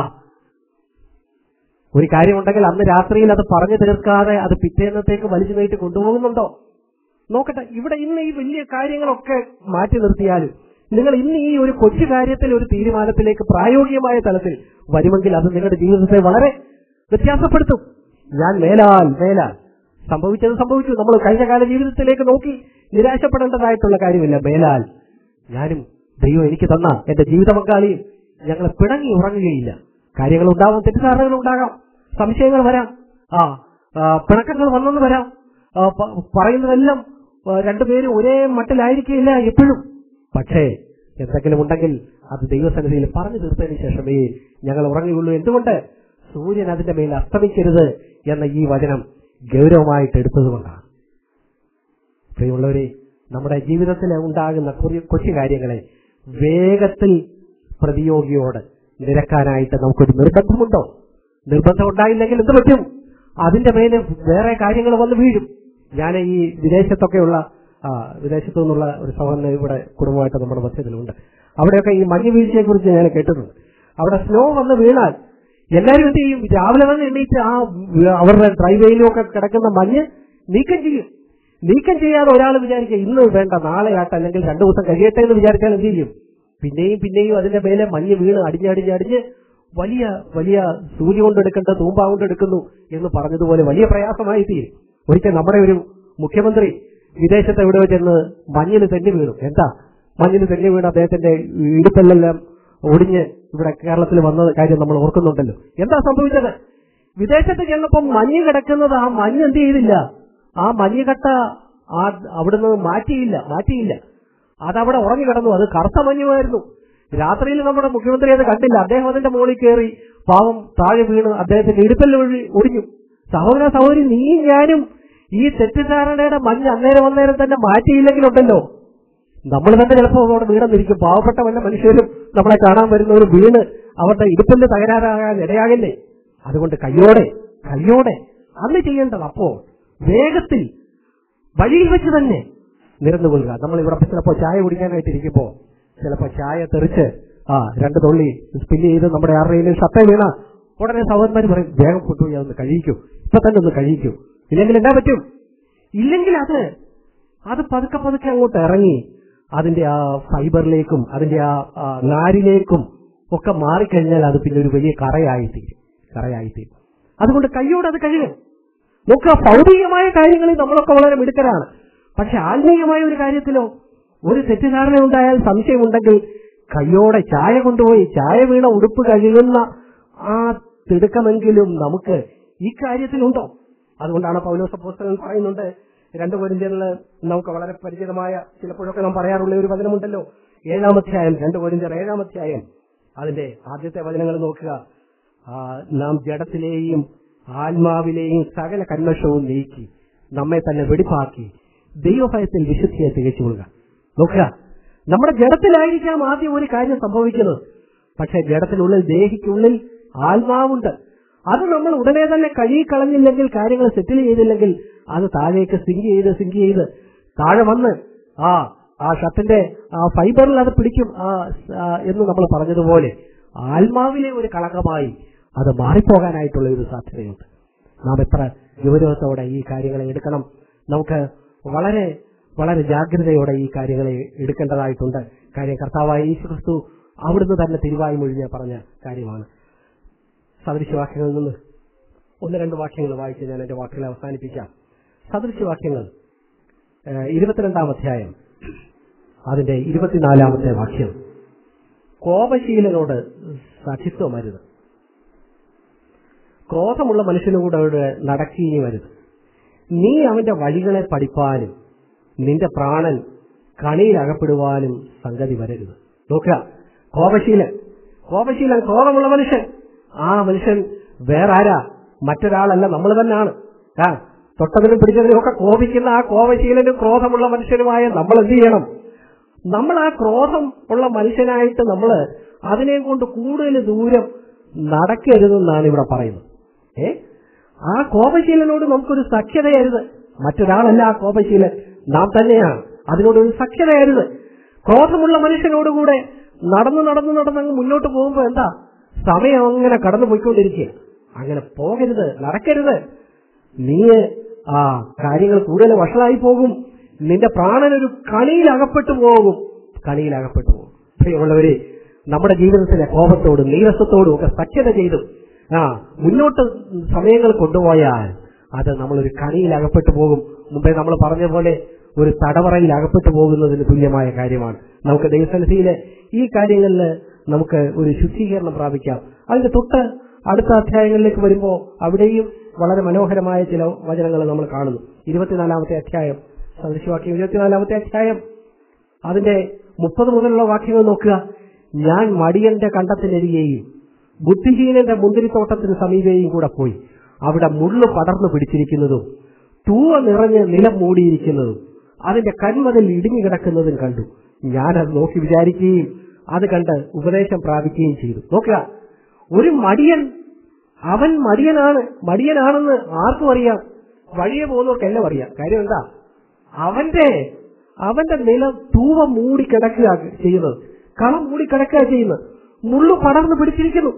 ഒരു കാര്യമുണ്ടെങ്കിൽ അന്ന് രാത്രിയിൽ അത് പറഞ്ഞു തീർക്കാതെ അത് പിറ്റേന്നത്തേക്ക് വലിച്ചു നീട്ടി കൊണ്ടുപോകുന്നുണ്ടോ നോക്കട്ടെ ഇവിടെ ഇന്ന് ഈ വലിയ കാര്യങ്ങളൊക്കെ മാറ്റി നിർത്തിയാലും നിങ്ങൾ ഇന്ന് ഈ ഒരു കൊച്ചു കാര്യത്തിൽ ഒരു തീരുമാനത്തിലേക്ക് പ്രായോഗികമായ തലത്തിൽ വരുമെങ്കിൽ അത് നിങ്ങളുടെ ജീവിതത്തെ വളരെ വ്യത്യാസപ്പെടുത്തും ഞാൻ മേലാൽ മേലാൽ സംഭവിച്ചത് സംഭവിച്ചു നമ്മൾ കഴിഞ്ഞ കാല ജീവിതത്തിലേക്ക് നോക്കി നിരാശപ്പെടേണ്ടതായിട്ടുള്ള കാര്യമില്ല മേലാൽ ഞാനും ദൈവം എനിക്ക് തന്ന എന്റെ ജീവിത പങ്കാളിയും ഞങ്ങൾ പിണങ്ങി ഉറങ്ങുകയില്ല കാര്യങ്ങൾ ഉണ്ടാവാം തെറ്റിദ്ധാരണകൾ ഉണ്ടാകാം സംശയങ്ങൾ വരാം ആ ആ, പിണക്കങ്ങൾ വന്നെന്ന് വരാം ആ, പ- പറയുന്നതെല്ലാം ആ, രണ്ടുപേരും ഒരേ മട്ടിലായിരിക്കില്ല എപ്പോഴും പക്ഷേ എന്തെങ്കിലും ഉണ്ടെങ്കിൽ അത് ദൈവസന്നിധിയിൽ പറഞ്ഞു തീർത്തതിന് ശേഷമേ ഞങ്ങൾ ഉറങ്ങുകയുള്ളൂ എന്തുകൊണ്ട് സൂര്യൻ അതിന്റെ മേൽ അസ്തമിക്കരുത് എന്ന ഈ വചനം ഗൗരവമായിട്ട് എടുത്തതുകൊണ്ടാണ് പ്രിയമുള്ളവരെ നമ്മുടെ ജീവിതത്തിൽ ഉണ്ടാകുന്ന കുറു- കൊച്ചു കാര്യങ്ങളെ വേഗത്തിൽ പ്രതിയോഗിയോട് നിരക്കാനായിട്ട് നമുക്കൊരു നിർബന്ധമുണ്ടോ നിർബന്ധം ഉണ്ടായില്ലെങ്കിൽ എന്ത് പറ്റും അതിന്റെ മേലെ വേറെ കാര്യങ്ങൾ വന്ന് വീഴും ഞാൻ ഈ വിദേശത്തൊക്കെയുള്ള ആ, വിദേശത്തു നിന്നുള്ള ഒരു സഹോദരൻ ഇവിടെ കുടുംബമായിട്ട് നമ്മുടെ മധ്യത്തിലുണ്ട് അവിടെയൊക്കെ ഈ മഞ്ഞ് വീഴ്ചയെ കുറിച്ച് ഞാൻ കേട്ടിട്ടുണ്ട് അവിടെ സ്നോ വന്ന് വീണാൽ എല്ലാവരും എന്ത് ചെയ്യും രാവിലെ തന്നെ എണീറ്റ് ആ വ- അവരുടെ ഡ്രൈവേയിലും ഒക്കെ കിടക്കുന്ന മഞ്ഞ് നീക്കം ചെയ്യും നീക്കം ചെയ്യാതെ ഒരാൾ വിചാരിക്കുക ഇന്ന് വേണ്ട നാളെ ആട്ടെ അല്ലെങ്കിൽ രണ്ടു ദിവസം കഴിയട്ടെ എന്ന് വിചാരിച്ചാൽ എന്ത് ചെയ്യും പിന്നെയും പിന്നെയും അതിന്റെ മേലെ മഞ്ഞ് വീണ് അടിഞ്ഞടിഞ്ഞ് അടിഞ്ഞ് വലിയ വലിയ സൂര്യ കൊണ്ടെടുക്കേണ്ട തൂമ്പ കൊണ്ടെടുക്കുന്നു എന്ന് പറഞ്ഞതുപോലെ വലിയ പ്രയാസമായി തീരും ഒരിക്കൽ നമ്മുടെ ഒരു മുഖ്യമന്ത്രി വിദേശത്ത് എവിടെയോ ചെന്ന് മഞ്ഞിന് തെന്നി വീണു എന്താ മഞ്ഞിന് തെന്നി വീണ് അദ്ദേഹത്തിന്റെ ഇടുപ്പെല്ലാം ഒടിഞ്ഞ് ഇവിടെ കേരളത്തിൽ വന്ന കാര്യം നമ്മൾ ഓർക്കുന്നുണ്ടല്ലോ എന്താ സംഭവിച്ചത് വിദേശത്ത് ചെന്നപ്പം മഞ്ഞ് കിടക്കുന്നത് ആ മഞ്ഞ് എന്ത് ചെയ്തില്ല ആ മഞ്ഞുകട്ട ആ അവിടുന്ന് മാറ്റിയില്ല മാറ്റിയില്ല അതവിടെ ഉറങ്ങി കിടന്നു അത് കറുത്ത മഞ്ഞുമായിരുന്നു രാത്രിയിൽ നമ്മുടെ മുഖ്യമന്ത്രി അത് കണ്ടില്ല അദ്ദേഹം അതിന്റെ മുകളിൽ കയറി പാവം താഴെ വീണ് അദ്ദേഹത്തിന്റെ ഇടുപ്പൽ വഴി ഒടിഞ്ഞു സഹോദര സഹോദരി നീയും ഞാനും ഈ തെറ്റിദ്ധാരണയുടെ മഞ്ഞ് അന്നേരം അന്നേരം തന്നെ മാറ്റിയില്ലെങ്കിലുണ്ടല്ലോ നമ്മൾ തന്നെ ചിലപ്പോൾ അവിടെ വീണെന്നിരിക്കും പാവപ്പെട്ട വല്ല മനുഷ്യരും നമ്മളെ കാണാൻ വരുന്നവർ വീണ് അവരുടെ ഇടുപ്പിന്റെ തകരാറാകാൻ ഇടയാകില്ലേ അതുകൊണ്ട് കയ്യോടെ കയ്യോടെ അന്ന് ചെയ്യേണ്ടത് അപ്പോ വേഗത്തിൽ വഴിയിൽ വെച്ച് തന്നെ നിരന്നു കൊള്ളുക നമ്മൾ ഇവിടെ ചിലപ്പോൾ ചായ കുടിക്കാനായിട്ട് ഇരിക്കുമ്പോ ചിലപ്പോൾ ചായ തെറിച്ച് ആ രണ്ട് തുള്ളി സ്പില്ല് ചെയ്ത് നമ്മുടെ ആരുടെയും ഷട്ടേ വീണ ഉടനെ സഹോദരന്മാർ പറയും വേഗം കൊണ്ടുപോയി അതൊന്ന് കഴിയിക്കൂ ഇപ്പൊ തന്നെ ഒന്ന് കഴിയിക്കൂ ഇല്ലെങ്കിൽ എന്താ പറ്റും ഇല്ലെങ്കിൽ അത് അത് പതുക്കെ പതുക്കെ അങ്ങോട്ട് ഇറങ്ങി അതിന്റെ ആ ഫൈബറിലേക്കും അതിന്റെ ആ ആ നാരിലേക്കും ഒക്കെ മാറിക്കഴിഞ്ഞാൽ അത് പിന്നെ ഒരു വലിയ കറയായിത്തീരും കറയായിത്തീരും അതുകൊണ്ട് കൈയോടെ അത് കഴുകും നോക്കുക ഭൗതികമായ കാര്യങ്ങളിൽ നമ്മളൊക്കെ വളരെ മിടുക്കരാണ് പക്ഷെ ആത്മീയമായ ഒരു കാര്യത്തിലോ ഒരു തെറ്റിദ്ധാരണ ഉണ്ടായാൽ സംശയമുണ്ടെങ്കിൽ കയ്യോടെ ചായ കൊണ്ടുപോയി ചായ വീണ ഉടുപ്പ് കഴുകുന്ന ആ തിടുക്കമെങ്കിലും നമുക്ക് ഈ കാര്യത്തിലുണ്ടോ അതുകൊണ്ടാണ് പൗലോസ പുസ്തകം പറയുന്നുണ്ട് രണ്ടു കോരിന്ത്യറിൽ നമുക്ക് വളരെ പരിചിതമായ ചിലപ്പോഴൊക്കെ നാം പറയാറുള്ള ഒരു വചനമുണ്ടല്ലോ ഏഴാമധ്യായം രണ്ടു കോരിന്ത്യർ ഏഴാമധ്യായം അതിന്റെ ആദ്യത്തെ വചനങ്ങൾ നോക്കുക ആ, നാം ജഡത്തിലെയും ആത്മാവിലെയും സകല കന്മഷവും നീക്കി നമ്മെ തന്നെ വെടിപ്പാക്കി ദൈവഭയത്തിൽ വിശുദ്ധിയെ തികച്ചുകൊള്ളുക നോക്കുക നമ്മുടെ ജഡത്തിലായിരിക്കാം ആദ്യം ഒരു കാര്യം സംഭവിക്കുന്നത് പക്ഷെ ജഡത്തിനുള്ളിൽ ദേഹിക്കുള്ളിൽ ആത്മാവുണ്ട് അത് നമ്മൾ ഉടനെ തന്നെ കഴുകിക്കളഞ്ഞില്ലെങ്കിൽ കാര്യങ്ങൾ സെറ്റിൽ ചെയ്തില്ലെങ്കിൽ അത് താഴേക്ക് സിങ്ക് ചെയ്ത് സിങ്ക് ചെയ്ത് താഴെ വന്ന് ആ ആ ഷർട്ടിന്റെ ആ ഫൈബറിൽ അത് പിടിക്കും ആ, ആ, എന്ന് നമ്മൾ പറഞ്ഞതുപോലെ ആത്മാവിലെ ഒരു കളങ്കമായി അത് മാറിപ്പോകാനായിട്ടുള്ള ഒരു സാധ്യതയുണ്ട് നാം എത്ര ഗൗരവത്തോടെ ഈ കാര്യങ്ങളെ എടുക്കണം നമുക്ക് വളരെ വളരെ ജാഗ്രതയോടെ ഈ കാര്യങ്ങളെ എടുക്കേണ്ടതായിട്ടുണ്ട് കാര്യം കർത്താവായ യേശു ക്രിസ്തു അവിടുന്ന് തന്നെ തിരുവായി മൊഴിഞ്ഞ പറഞ്ഞ കാര്യമാണ് സദൃശവാക്യങ്ങളിൽ നിന്ന് ഒന്ന് രണ്ട് വാക്യങ്ങൾ വായിച്ച് ഞാൻ എന്റെ വാക്കുകളെ അവസാനിപ്പിക്കാം സദൃശവാക്യങ്ങൾ ഏഹ്, ഇരുപത്തിരണ്ടാം അധ്യായം അതിന്റെ ഇരുപത്തിനാലാമത്തെ വാക്യം കോപശീലനോട് സഖിത്വമരുത് ക്രോധമുള്ള മനുഷ്യനോട് നടക്കുകയും വരുത് നീ അവന്റെ വഴികളെ പഠിപ്പാനും നിന്റെ പ്രാണൻ കണിയിൽ അകപ്പെടുവാനും സംഗതി വരരുത് നോക്കുക കോപശീലൻ കോപശീലൻ ക്രോധമുള്ള മനുഷ്യൻ ആ മനുഷ്യൻ വേറെ ആരാ മറ്റൊരാളല്ല നമ്മൾ തന്നെയാണ് ആ തൊട്ടതിനും പിടിച്ചതിനും ഒക്കെ കോപിക്കുന്ന ആ കോപശീലനും ക്രോധമുള്ള മനുഷ്യനുമായ നമ്മൾ എന്ത് ചെയ്യണം നമ്മൾ ആ ക്രോധം ഉള്ള മനുഷ്യനായിട്ട് നമ്മൾ അതിനെ കൊണ്ട് കൂടുതൽ ദൂരം നടക്കരുതെന്നാണ് ഇവിടെ പറയുന്നത് ഏ ആ കോപശീലനോട് നമുക്കൊരു സഖ്യതയരുത് മറ്റൊരാളല്ല ആ കോപശീലൻ നാം തന്നെയാണ് അതിനോടൊരു സഖ്യതയരുത് ക്രോധമുള്ള മനുഷ്യനോടുകൂടെ നടന്നു നടന്നു നടന്നങ്ങ് മുന്നോട്ട് പോകുമ്പോൾ എന്താ സമയം അങ്ങനെ കടന്നു പോയിക്കൊണ്ടിരിക്കുക അങ്ങനെ പോകരുത് നടക്കരുത് നീ ആ കാര്യങ്ങൾ കൂടുതൽ വഷളായി പോകും നിന്റെ പ്രാണനൊരു കണിയിൽ അകപ്പെട്ടു പോകും കണിയിൽ അകപ്പെട്ടു പോകും പ്രിയമുള്ളവരെ നമ്മുടെ ജീവിതത്തിലെ കോപത്തോടും നീരസത്തോടും ഒക്കെ സഖ്യത ചെയ്തു ആ മുന്നോട്ട് സമയങ്ങൾ കൊണ്ടുപോയാൽ അത് നമ്മളൊരു കണിയിൽ അകപ്പെട്ടു പോകും മുമ്പേ നമ്മൾ പറഞ്ഞ പോലെ ഒരു തടവറയിൽ അകപ്പെട്ടു പോകുന്നതിന് തുല്യമായ കാര്യമാണ് നമുക്ക് ദൈവസന്നിധിയിലെ ഈ കാര്യങ്ങളിൽ നമുക്ക് ഒരു ശുദ്ധീകരണം പ്രാപിക്കാം അതിന്റെ തൊട്ട് അടുത്ത അധ്യായങ്ങളിലേക്ക് വരുമ്പോൾ അവിടെയും വളരെ മനോഹരമായ ചില വചനങ്ങൾ നമ്മൾ കാണുന്നു ഇരുപത്തിനാലാമത്തെ അധ്യായം സദൃശവാക്യം ഇരുപത്തിനാലാമത്തെ അധ്യായം അതിന്റെ മുപ്പത് മുതലുള്ള വാക്യങ്ങൾ നോക്കുക ഞാൻ മടിയന്റെ കണ്ടത്തിനരികെയും ബുദ്ധിഹീനന്റെ മുന്തിരിത്തോട്ടത്തിന് സമീപയും കൂടെ പോയി അവിടെ മുള്ളു പടർന്നു പിടിച്ചിരിക്കുന്നതും തൂവ നിറഞ്ഞ് നിലം മൂടിയിരിക്കുന്നതും അതിന്റെ കന്മതിൽ ഇടിഞ്ഞു കിടക്കുന്നതും കണ്ടു ഞാനത് നോക്കി വിചാരിക്കുകയും അത് കണ്ട് ഉപദേശം പ്രാപിക്കുകയും ചെയ്തു നോക്കുക ഒരു മടിയൻ അവൻ മടിയനാണ് മടിയനാണെന്ന് ആർക്കും അറിയാം വഴിയെ പോകുന്നവർക്കെല്ലാം അറിയാം കാര്യം എന്താ അവന്റെ അവന്റെ നില തൂവ മൂടി കിടക്കുക ചെയ്യുന്നത് കളം മൂടി കിടക്കുക ചെയ്യുന്നത് മുള്ളു പടർന്നു പിടിച്ചിരിക്കുന്നു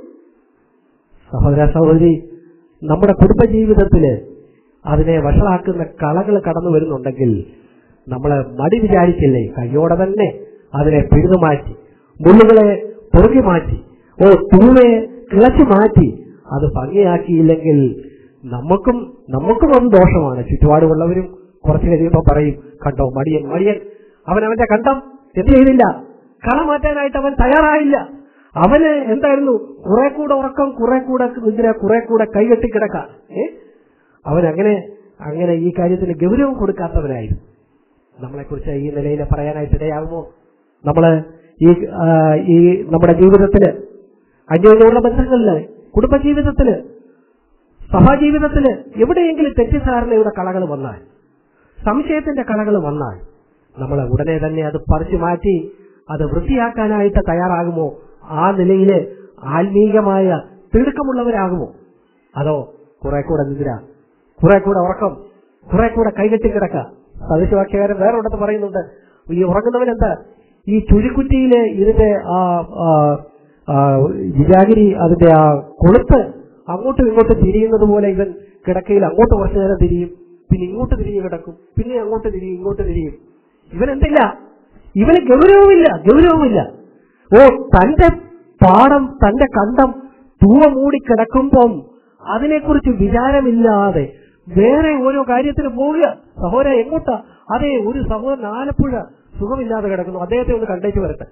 സഹോദര സഹോദരി നമ്മുടെ കുടുംബജീവിതത്തില് അതിനെ വഷളാക്കുന്ന കളകൾ കടന്നു വരുന്നുണ്ടെങ്കിൽ നമ്മൾ മടി വിചാരിച്ചില്ലേ കയ്യോടെ തന്നെ അതിനെ പിഴുതു മാറ്റി മുള്ളുകളെ പൊറുകി മാറ്റി ഓ തൂവയെ കിളച്ചു മാറ്റി അത് ഭംഗിയാക്കിയില്ലെങ്കിൽ നമുക്കും നമുക്കും അത് ദോഷമാണ് ചുറ്റുപാടുമുള്ളവരും കുറച്ചു കഴിയുമ്പോൾ പറയും കണ്ടോ മടിയൻ മടിയൻ അവൻ അവന്റെ കണ്ടം എന്ത് ചെയ്തില്ല കള മാറ്റാനായിട്ട് അവൻ തയ്യാറായില്ല അവന് എന്തായിരുന്നു കുറെ കൂടെ ഉറക്കം കുറെ കൂടെ നിദ്ര കുറെ കൂടെ കൈകെട്ടി കിടക്ക ഏ അവൻ അങ്ങനെ അങ്ങനെ ഈ കാര്യത്തിന് ഗൗരവം കൊടുക്കാത്തവനായിരുന്നു നമ്മളെക്കുറിച്ച് ഈ നിലയിൽ പറയാനായിട്ട് ഇടയാകുമോ നമ്മള് ഈ ആ, ഈ നമ്മുടെ ജീവിതത്തില് അന്യോന്യമുള്ള ബന്ധങ്ങളില് കുടുംബജീവിതത്തില് സഭാജീവിതത്തില് എവിടെയെങ്കിലും തെറ്റിദ്ധാരണയുടെ കളകൾ വന്നാൽ സംശയത്തിന്റെ കളകൾ വന്നാൽ നമ്മൾ ഉടനെ തന്നെ അത് പറിച്ചു മാറ്റി അത് വൃത്തിയാക്കാനായിട്ട് തയ്യാറാകുമോ ആ നിലയില് ആത്മീകമായ തിടുക്കമുള്ളവരാകുമോ അതോ കുറെ കൂടെ നിദ്ര കുറെ കൂടെ ഉറക്കം കുറെ കൂടെ കൈകെട്ടി കിടക്ക സദൃശവാക്യകാരൻ വേറെ ഉണ്ടെന്ന് പറയുന്നുണ്ട് ഈ ഉറങ്ങുന്നവൻ എന്താ ഈ ചുഴിക്കുറ്റിയിലെ ഇതിന്റെ ആ ആ, ആ, വിജാഗിരി അതിന്റെ ആ കൊളുത്ത് അങ്ങോട്ടും ഇങ്ങോട്ടും തിരിയുന്നത് പോലെ ഇവൻ കിടക്കയിൽ അങ്ങോട്ട് കുറച്ചു നേരം തിരിയും പിന്നെ ഇങ്ങോട്ട് തിരിഞ്ഞു കിടക്കും പിന്നെ അങ്ങോട്ട് തിരിയും ഇങ്ങോട്ട് തിരിയും ഇവൻ എന്തില്ല ഇവന് ഗൗരവമില്ല ഗൗരവമില്ല ഓ തന്റെ പാടം തന്റെ കണ്ടം തൂവ മൂടി കിടക്കുമ്പം അതിനെക്കുറിച്ച് വിചാരമില്ലാതെ വേറെ ഓരോ കാര്യത്തിന് പോവുക സഹോദര എങ്ങോട്ടാ അതെ ഒരു സഹോദരൻ ആലപ്പുഴ സുഖമില്ലാതെ കിടക്കുന്നു അദ്ദേഹത്തെ ഒന്ന് കണ്ടേച്ച് വരട്ടെ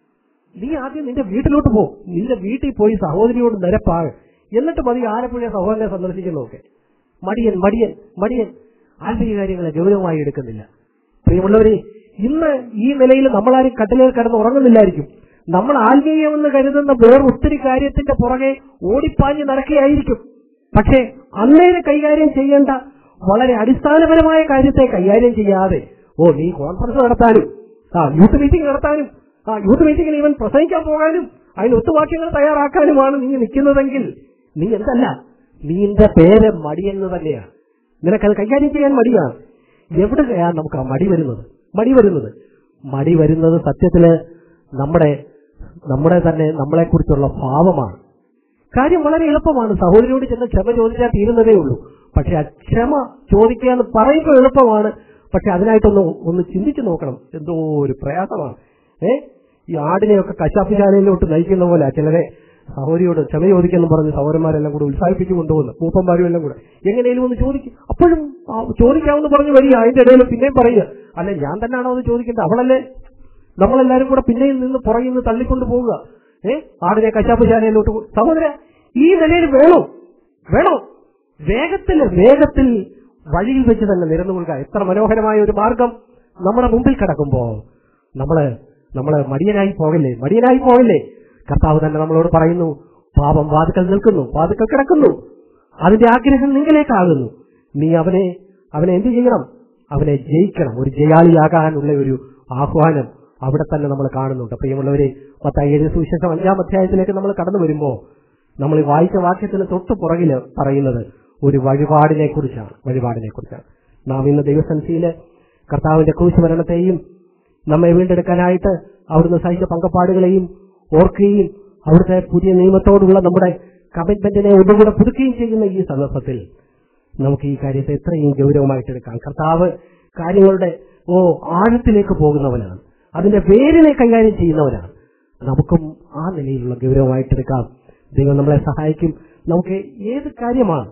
നീ ആദ്യം നിന്റെ വീട്ടിലോട്ട് പോ നിന്റെ വീട്ടിൽ പോയി സഹോദരിയോട് നിരപ്പാകെ എന്നിട്ട് മതി ആലപ്പുഴ സഹോദരനെ സന്ദർശിക്കുന്നതൊക്കെ മടിയൻ മടിയൻ മടിയൻ ആത്മീയ കാര്യങ്ങളെ ഗൗരവമായി എടുക്കുന്നില്ല പ്രിയമുള്ളവരെ ഇന്ന് ഈ നിലയിൽ നമ്മളാരും കട്ടിലേൽ കിടന്ന് ഉറങ്ങുന്നില്ലായിരിക്കും നമ്മൾ ആത്മീയമെന്ന് കരുതുന്ന വേറെ ഒത്തിരി കാര്യത്തിന്റെ പുറകെ ഓടിപ്പാഞ്ഞ് നടക്കുകയായിരിക്കും പക്ഷേ അന്നേരം കൈകാര്യം ചെയ്യേണ്ട വളരെ അടിസ്ഥാനപരമായ കാര്യത്തെ കൈകാര്യം ചെയ്യാതെ ഓ നീ കോൺഫറൻസ് നടത്താനും ആ യൂത്ത് മീറ്റിംഗ് നടത്താനും ആ യൂത്ത് മീറ്റിംഗിൽ ഇവൻ പ്രസംഗിക്കാൻ പോകാനും അതിന് ഒത്തുവാക്യങ്ങൾ തയ്യാറാക്കാനുമാണ് നീ നിൽക്കുന്നതെങ്കിൽ നീ എന്തല്ല നീന്റെ പേര് മടിയെന്ന് തന്നെയാണ് നിനക്കത് കൈകാര്യം ചെയ്യാൻ മടിയാണ് എവിടെയാണ് നമുക്ക് ആ മടി വരുന്നത് മടി വരുന്നത് മടി വരുന്നത് സത്യത്തില് നമ്മുടെ നമ്മുടെ തന്നെ നമ്മളെക്കുറിച്ചുള്ള ഭാവമാണ് കാര്യം വളരെ എളുപ്പമാണ് സഹോദരിയോട് ചെന്ന് ക്ഷമ ചോദിച്ചാൽ തീരുന്നതേ ഉള്ളൂ പക്ഷെ ആ ക്ഷമ ചോദിക്കുക എന്ന് പറയുമ്പോൾ എളുപ്പമാണ് പക്ഷെ അതിനായിട്ടൊന്ന് ഒന്ന് ചിന്തിച്ചു നോക്കണം എന്തോ ഒരു പ്രയാസമാണ് ഏ ഈ ആടിനെയൊക്കെ കശാപ്പിശാലയിലോട്ട് നയിക്കുന്ന പോലെ ചിലരെ സഹോദരിയോട് ക്ഷമ ചോദിക്കുന്നു പറഞ്ഞ് സഹോദരന്മാരെല്ലാം കൂടെ ഉത്സാഹിപ്പിച്ചു കൊണ്ടുപോകുന്നു മൂപ്പന്മാരും എല്ലാം കൂടെ എങ്ങനെയും ഒന്ന് ചോദിക്കും അപ്പോഴും ആ ചോദിക്കാമെന്ന് പറഞ്ഞ് വരിക അതിന്റെ ഇടയിൽ പിന്നെയും പറയുക അല്ലെ ഞാൻ തന്നെയാണോ അത് ചോദിക്കേണ്ടത് അവളല്ലേ നമ്മളെല്ലാരും കൂടെ പിന്നെയും നിന്ന് പുറകിൽ നിന്ന് തള്ളിക്കൊണ്ട് പോവുക ഏ ആടിനെ കശാപ്പശാലയിലോട്ട് കൊ- സഹോദര ഈ നിലയിൽ വേണോ വേണോ വേഗത്തിൽ വേഗത്തിൽ വഴിയിൽ വെച്ച് തന്നെ നിരന്നു കൊള്ളുക എത്ര മനോഹരമായ ഒരു മാർഗം നമ്മുടെ മുമ്പിൽ കിടക്കുമ്പോ നമ്മള് നമ്മള് മടിയനായി പോകല്ലേ മടിയനായി പോകല്ലേ കർത്താവ് തന്നെ നമ്മളോട് പറയുന്നു പാപം വാതുക്കൽ നിൽക്കുന്നു വാതുക്കൽ കിടക്കുന്നു അതിന്റെ ആഗ്രഹം നിങ്ങളിലേക്കാകുന്നു നീ അവനെ അവനെ എന്ത് ചെയ്യണം അവനെ ജയിക്കണം ഒരു ജയാളിയാകാനുള്ള ഒരു ആഹ്വാനം അവിടെ തന്നെ നമ്മൾ കാണുന്നുണ്ട് പ്രിയമുള്ളവരെ പത്തായി ഏഴ് സുവിശേഷം അഞ്ചാം അധ്യായത്തിലേക്ക് നമ്മൾ കടന്നു വരുമ്പോ നമ്മൾ ഈ വായിച്ച വാക്യത്തിന് തൊട്ട് പുറകില് പറയുന്നത് ഒരു വഴിപാടിനെ കുറിച്ചാണ് വഴിപാടിനെ കുറിച്ചാണ് നാം ഇന്ന് ദൈവസൻസിയില് കർത്താവിന്റെ ക്രൂശുമരണത്തെയും നമ്മെ വീണ്ടെടുക്കാനായിട്ട് അവിടുന്ന് സഹിച്ച പങ്കപ്പാടുകളെയും ഓർക്കുകയും അവിടുത്തെ പുതിയ നിയമത്തോടുള്ള നമ്മുടെ കമ്മിറ്റ്മെന്റിനെ ഒന്നുകൂടെ പുതുക്കുകയും ചെയ്യുന്ന ഈ സന്ദർഭത്തിൽ നമുക്ക് ഈ കാര്യത്തെ എത്രയും ഗൗരവമായിട്ട് എടുക്കാം കർത്താവ് കാര്യങ്ങളുടെ ഓ ആഴത്തിലേക്ക് പോകുന്നവനാണ് അതിന്റെ വേരിനെ കൈകാര്യം ചെയ്യുന്നവനാണ് നമുക്കും ആ നിലയിലുള്ള ഗൗരവമായിട്ടെടുക്കാം ദൈവം നമ്മളെ സഹായിക്കും നമുക്ക് ഏത് കാര്യമാണ്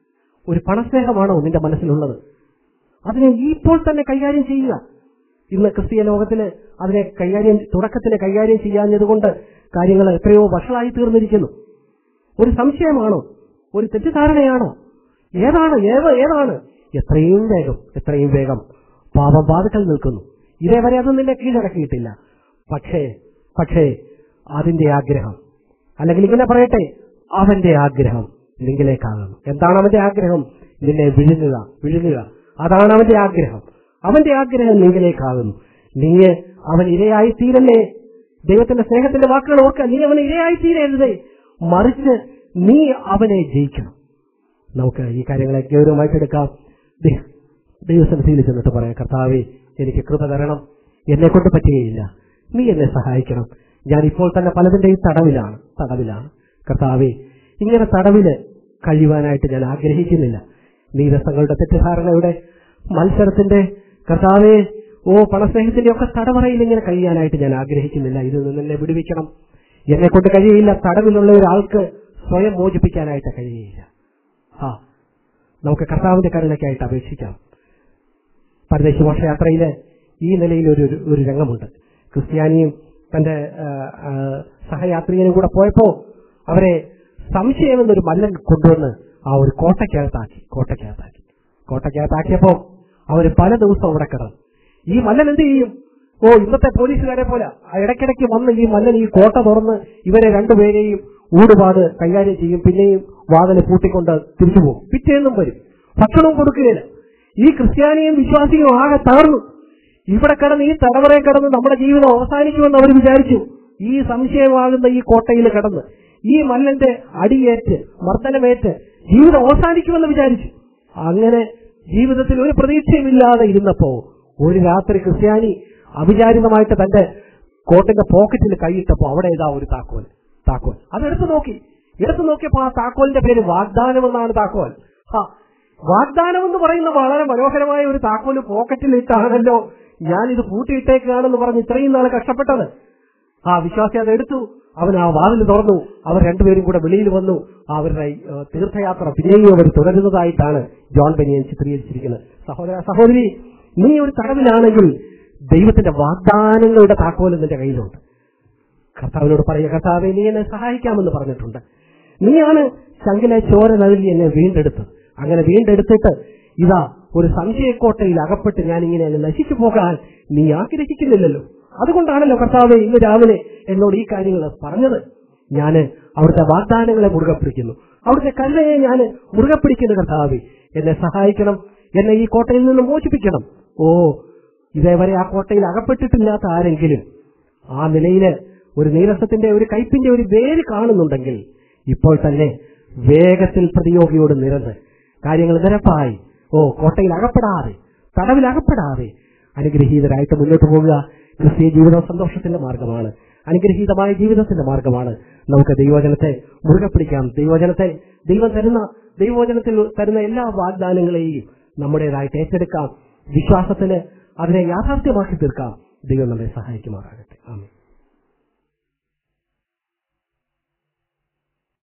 ഒരു പണസ്നേഹമാണോ നിന്റെ മനസ്സിലുള്ളത് അതിനെ ഇപ്പോൾ തന്നെ കൈകാര്യം ചെയ്യുക ഇന്ന് ക്രിസ്തീയ ലോകത്തില് അതിനെ കൈകാര്യം തുടക്കത്തിലെ കൈകാര്യം ചെയ്യാഞ്ഞതുകൊണ്ട് കാര്യങ്ങൾ എത്രയോ വഷളായി തീർന്നിരിക്കുന്നു ഒരു സംശയമാണോ ഒരു തെറ്റിദ്ധാരണയാണോ ഏതാണ് ഏത് ഏതാണ് എത്രയും വേഗം എത്രയും വേഗം പാപം വാതുക്കൽ നിൽക്കുന്നു ഇതേവരെ അത് നിന്നെ കീഴടക്കിയിട്ടില്ല പക്ഷേ പക്ഷേ അതിന്റെ ആഗ്രഹം അല്ലെങ്കിൽ ഇങ്ങനെ പറയട്ടെ അവന്റെ ആഗ്രഹം നിങ്ങളിലേക്കാകുന്നു എന്താണ് അവന്റെ ആഗ്രഹം നിന്നെ വിഴുങ്ങുക വിഴുങ്ങുക അതാണ് അവന്റെ ആഗ്രഹം അവന്റെ ആഗ്രഹം നിങ്ങളിലേക്കാകുന്നു നീ അവൻ ഇരയായി തീരല്ലേ ദൈവത്തിന്റെ സ്നേഹത്തിന്റെ വാക്കുകൾ ഓർക്കുക നീ അവൻ ഇരയായി തീരരുതേ മറിച്ച് നീ അവനെ ജയിക്കണം നമുക്ക് ഈ കാര്യങ്ങളെ ഗൗരവമായിട്ട് എടുക്കാം ദൈ- ദൈവസന്നിധിയിൽ ചെന്നിട്ട് പറയാം കർത്താവെ എനിക്ക് കൃപ തരണം എന്നെ കൊണ്ട് പറ്റുകയില്ല നീ എന്നെ സഹായിക്കണം ഞാൻ ഇപ്പോൾ തന്നെ പലതിന്റെയും തടവിലാണ് തടവിലാണ് കർത്താവെ ഇങ്ങനെ തടവില് കഴിയുവാനായിട്ട് ഞാൻ ആഗ്രഹിക്കുന്നില്ല നീരസങ്ങളുടെ തെറ്റിദ്ധാരണയുടെ മത്സരത്തിന്റെ കർത്താവെ ഓ പണസ്നേഹത്തിന്റെ ഒക്കെ തടവറയിൽ ഇങ്ങനെ കഴിയാനായിട്ട് ഞാൻ ആഗ്രഹിക്കുന്നില്ല ഇതിൽ നിന്ന് എന്നെ വിടുവിക്കണം എന്നെ കൊണ്ട് കഴിയില്ല തടവിലുള്ള ഒരാൾക്ക് സ്വയം മോചിപ്പിക്കാനായിട്ട് കഴിയുകയില്ല ആ നമുക്ക് കർത്താവിന്റെ കരുണയ്ക്കായിട്ട് അപേക്ഷിക്കാം പരദേശ ഘോഷയാത്രയില് ഈ നിലയിൽ ഒരു ഒരു രംഗമുണ്ട് ക്രിസ്ത്യാനിയും തന്റെ ആ, ആ, സഹയാത്രികനും കൂടെ പോയപ്പോ അവരെ സംശയമെന്നൊരു മല്ലൻ കൊണ്ടുവന്ന് ആ ഒരു കോട്ടയ്ക്കകത്താക്കി കോട്ടയ്ക്കകത്താക്കി കോട്ടയ്ക്കകത്താക്കിയപ്പോ അവര് പല ദിവസം അവിടെ കിടന്നു ഈ മല്ലൻ എന്ത് ചെയ്യും ഓ ഇന്നത്തെ പോലീസുകാരെ പോലെ ആ ഇടയ്ക്കിടയ്ക്ക് വന്ന് ഈ മല്ലൻ ഈ കോട്ട തുറന്ന് ഇവരെ രണ്ടുപേരെയും ഊടുപാട് കൈകാര്യം ചെയ്യും പിന്നെയും വാതില് പൂട്ടിക്കൊണ്ട് തിരിച്ചു പോകും പിറ്റേന്നും വരും ഭക്ഷണവും കൊടുക്കുകയില്ല ഈ ക്രിസ്ത്യാനിയും വിശ്വാസിയും ആകെ തകർന്നു ഇവിടെ കിടന്ന് ഈ തടവറയിൽ കിടന്ന് നമ്മുടെ ജീവിതം അവസാനിക്കുമെന്ന് അവർ വിചാരിച്ചു ഈ സംശയമാകുന്ന ഈ കോട്ടയിൽ കിടന്ന് ഈ മല്ലന്റെ അടിയേറ്റ് മർദ്ദനമേറ്റ് ജീവിതം അവസാനിക്കുമെന്ന് വിചാരിച്ചു അങ്ങനെ ജീവിതത്തിൽ ഒരു പ്രതീക്ഷയുമില്ലാതെ ഇരുന്നപ്പോ ഒരു രാത്രി ക്രിസ്ത്യാനി അവിചാരിതമായിട്ട് തന്റെ കോട്ടിന്റെ പോക്കറ്റിൽ കൈയിട്ടപ്പോ അവിടെ ഇതാ ഒരു താക്കോൽ താക്കോൽ അത് എടുത്തു നോക്കി എടുത്തു നോക്കിയപ്പോ ആ താക്കോലിന്റെ പേര് വാഗ്ദാനം എന്നാണ് താക്കോൽ ആ വാഗ്ദാനം എന്ന് പറയുന്ന വളരെ മനോഹരമായ ഒരു താക്കോല് പോക്കറ്റിൽ ഇട്ടാണല്ലോ ഞാൻ ഇത് പൂട്ടിയിട്ടേക്കാണെന്ന് പറഞ്ഞ് ഇത്രയും നാൾ കഷ്ടപ്പെട്ടത് ആ വിശ്വാസി അത് എടുത്തു അവൻ ആ വാതിൽ തുറന്നു അവർ രണ്ടുപേരും കൂടെ വെളിയിൽ വന്നു അവരുടെ ഏ, തീർത്ഥയാത്ര പിന്നെയും അവർ തുടരുന്നതായിട്ടാണ് ജോൺ ബെനിയൻ ചിത്രീകരിച്ചിരിക്കുന്നത് സഹോദര സഹോദരി നീ ഒരു തടവിലാണെങ്കിൽ ദൈവത്തിന്റെ വാഗ്ദാനങ്ങളുടെ താക്കോൽ നിന്റെ കയ്യിലുണ്ട് കർത്താവിനോട് പറയുക കർത്താവെ നീ എന്നെ സഹായിക്കാമെന്ന് പറഞ്ഞിട്ടുണ്ട് നീയാണ് ശങ്കിലെ ചോര നഴുകി എന്നെ വീണ്ടെടുത്തത് അങ്ങനെ വീണ്ടെടുത്തിട്ട് ഇതാ ഒരു സംശയക്കോട്ടയിൽ അകപ്പെട്ട് ഞാൻ ഇങ്ങനെ അങ്ങ് നശിച്ചു പോകാൻ നീ ആഗ്രഹിക്കുന്നില്ലല്ലോ അതുകൊണ്ടാണല്ലോ കർത്താവെ ഇന്ന് രാവിലെ എന്നോട് ഈ കാര്യങ്ങൾ പറഞ്ഞത് ഞാന് അവിടുത്തെ വാഗ്ദാനങ്ങളെ മുറുകെ പിടിക്കുന്നു അവിടുത്തെ കരുണയെ ഞാൻ മുറുകെ പിടിക്കുന്നു കർത്താവെ എന്നെ സഹായിക്കണം എന്നെ ഈ കോട്ടയിൽ നിന്ന് മോചിപ്പിക്കണം ഓ ഇതേവരെ ആ കോട്ടയിൽ അകപ്പെട്ടിട്ടില്ലാത്ത ആരെങ്കിലും ആ നിലയില് ഒരു നീരസത്തിന്റെ ഒരു കയ്പിന്റെ ഒരു വേര് കാണുന്നുണ്ടെങ്കിൽ ഇപ്പോൾ തന്നെ വേഗത്തിൽ പ്രതിയോഗിയോട് നിരന്ന് കാര്യങ്ങൾ നിരപ്പായി ഓ കോട്ടയിൽ അകപ്പെടാതെ തടവിൽ അകപ്പെടാതെ അനുഗ്രഹീതരായിട്ട് മുന്നോട്ട് പോകുക ക്രിസ്തീയ ജീവിതം സന്തോഷത്തിന്റെ മാർഗമാണ് അനുഗ്രഹീതമായ ജീവിതത്തിന്റെ മാർഗമാണ് നമുക്ക് ദൈവജനത്തെ മുറുകെ പിടിക്കാം ദൈവജനത്തെ ദൈവം തരുന്ന ദൈവവചനത്തിൽ തരുന്ന എല്ലാ വാഗ്ദാനങ്ങളെയും നമ്മുടേതായിട്ട് ഏറ്റെടുക്കാം വിശ്വാസത്തിന് അതിനെ യാഥാർത്ഥ്യമാക്കി തീർക്കാം ദൈവം നമ്മെ സഹായിക്കുമാറാകട്ടെ ആമേൻ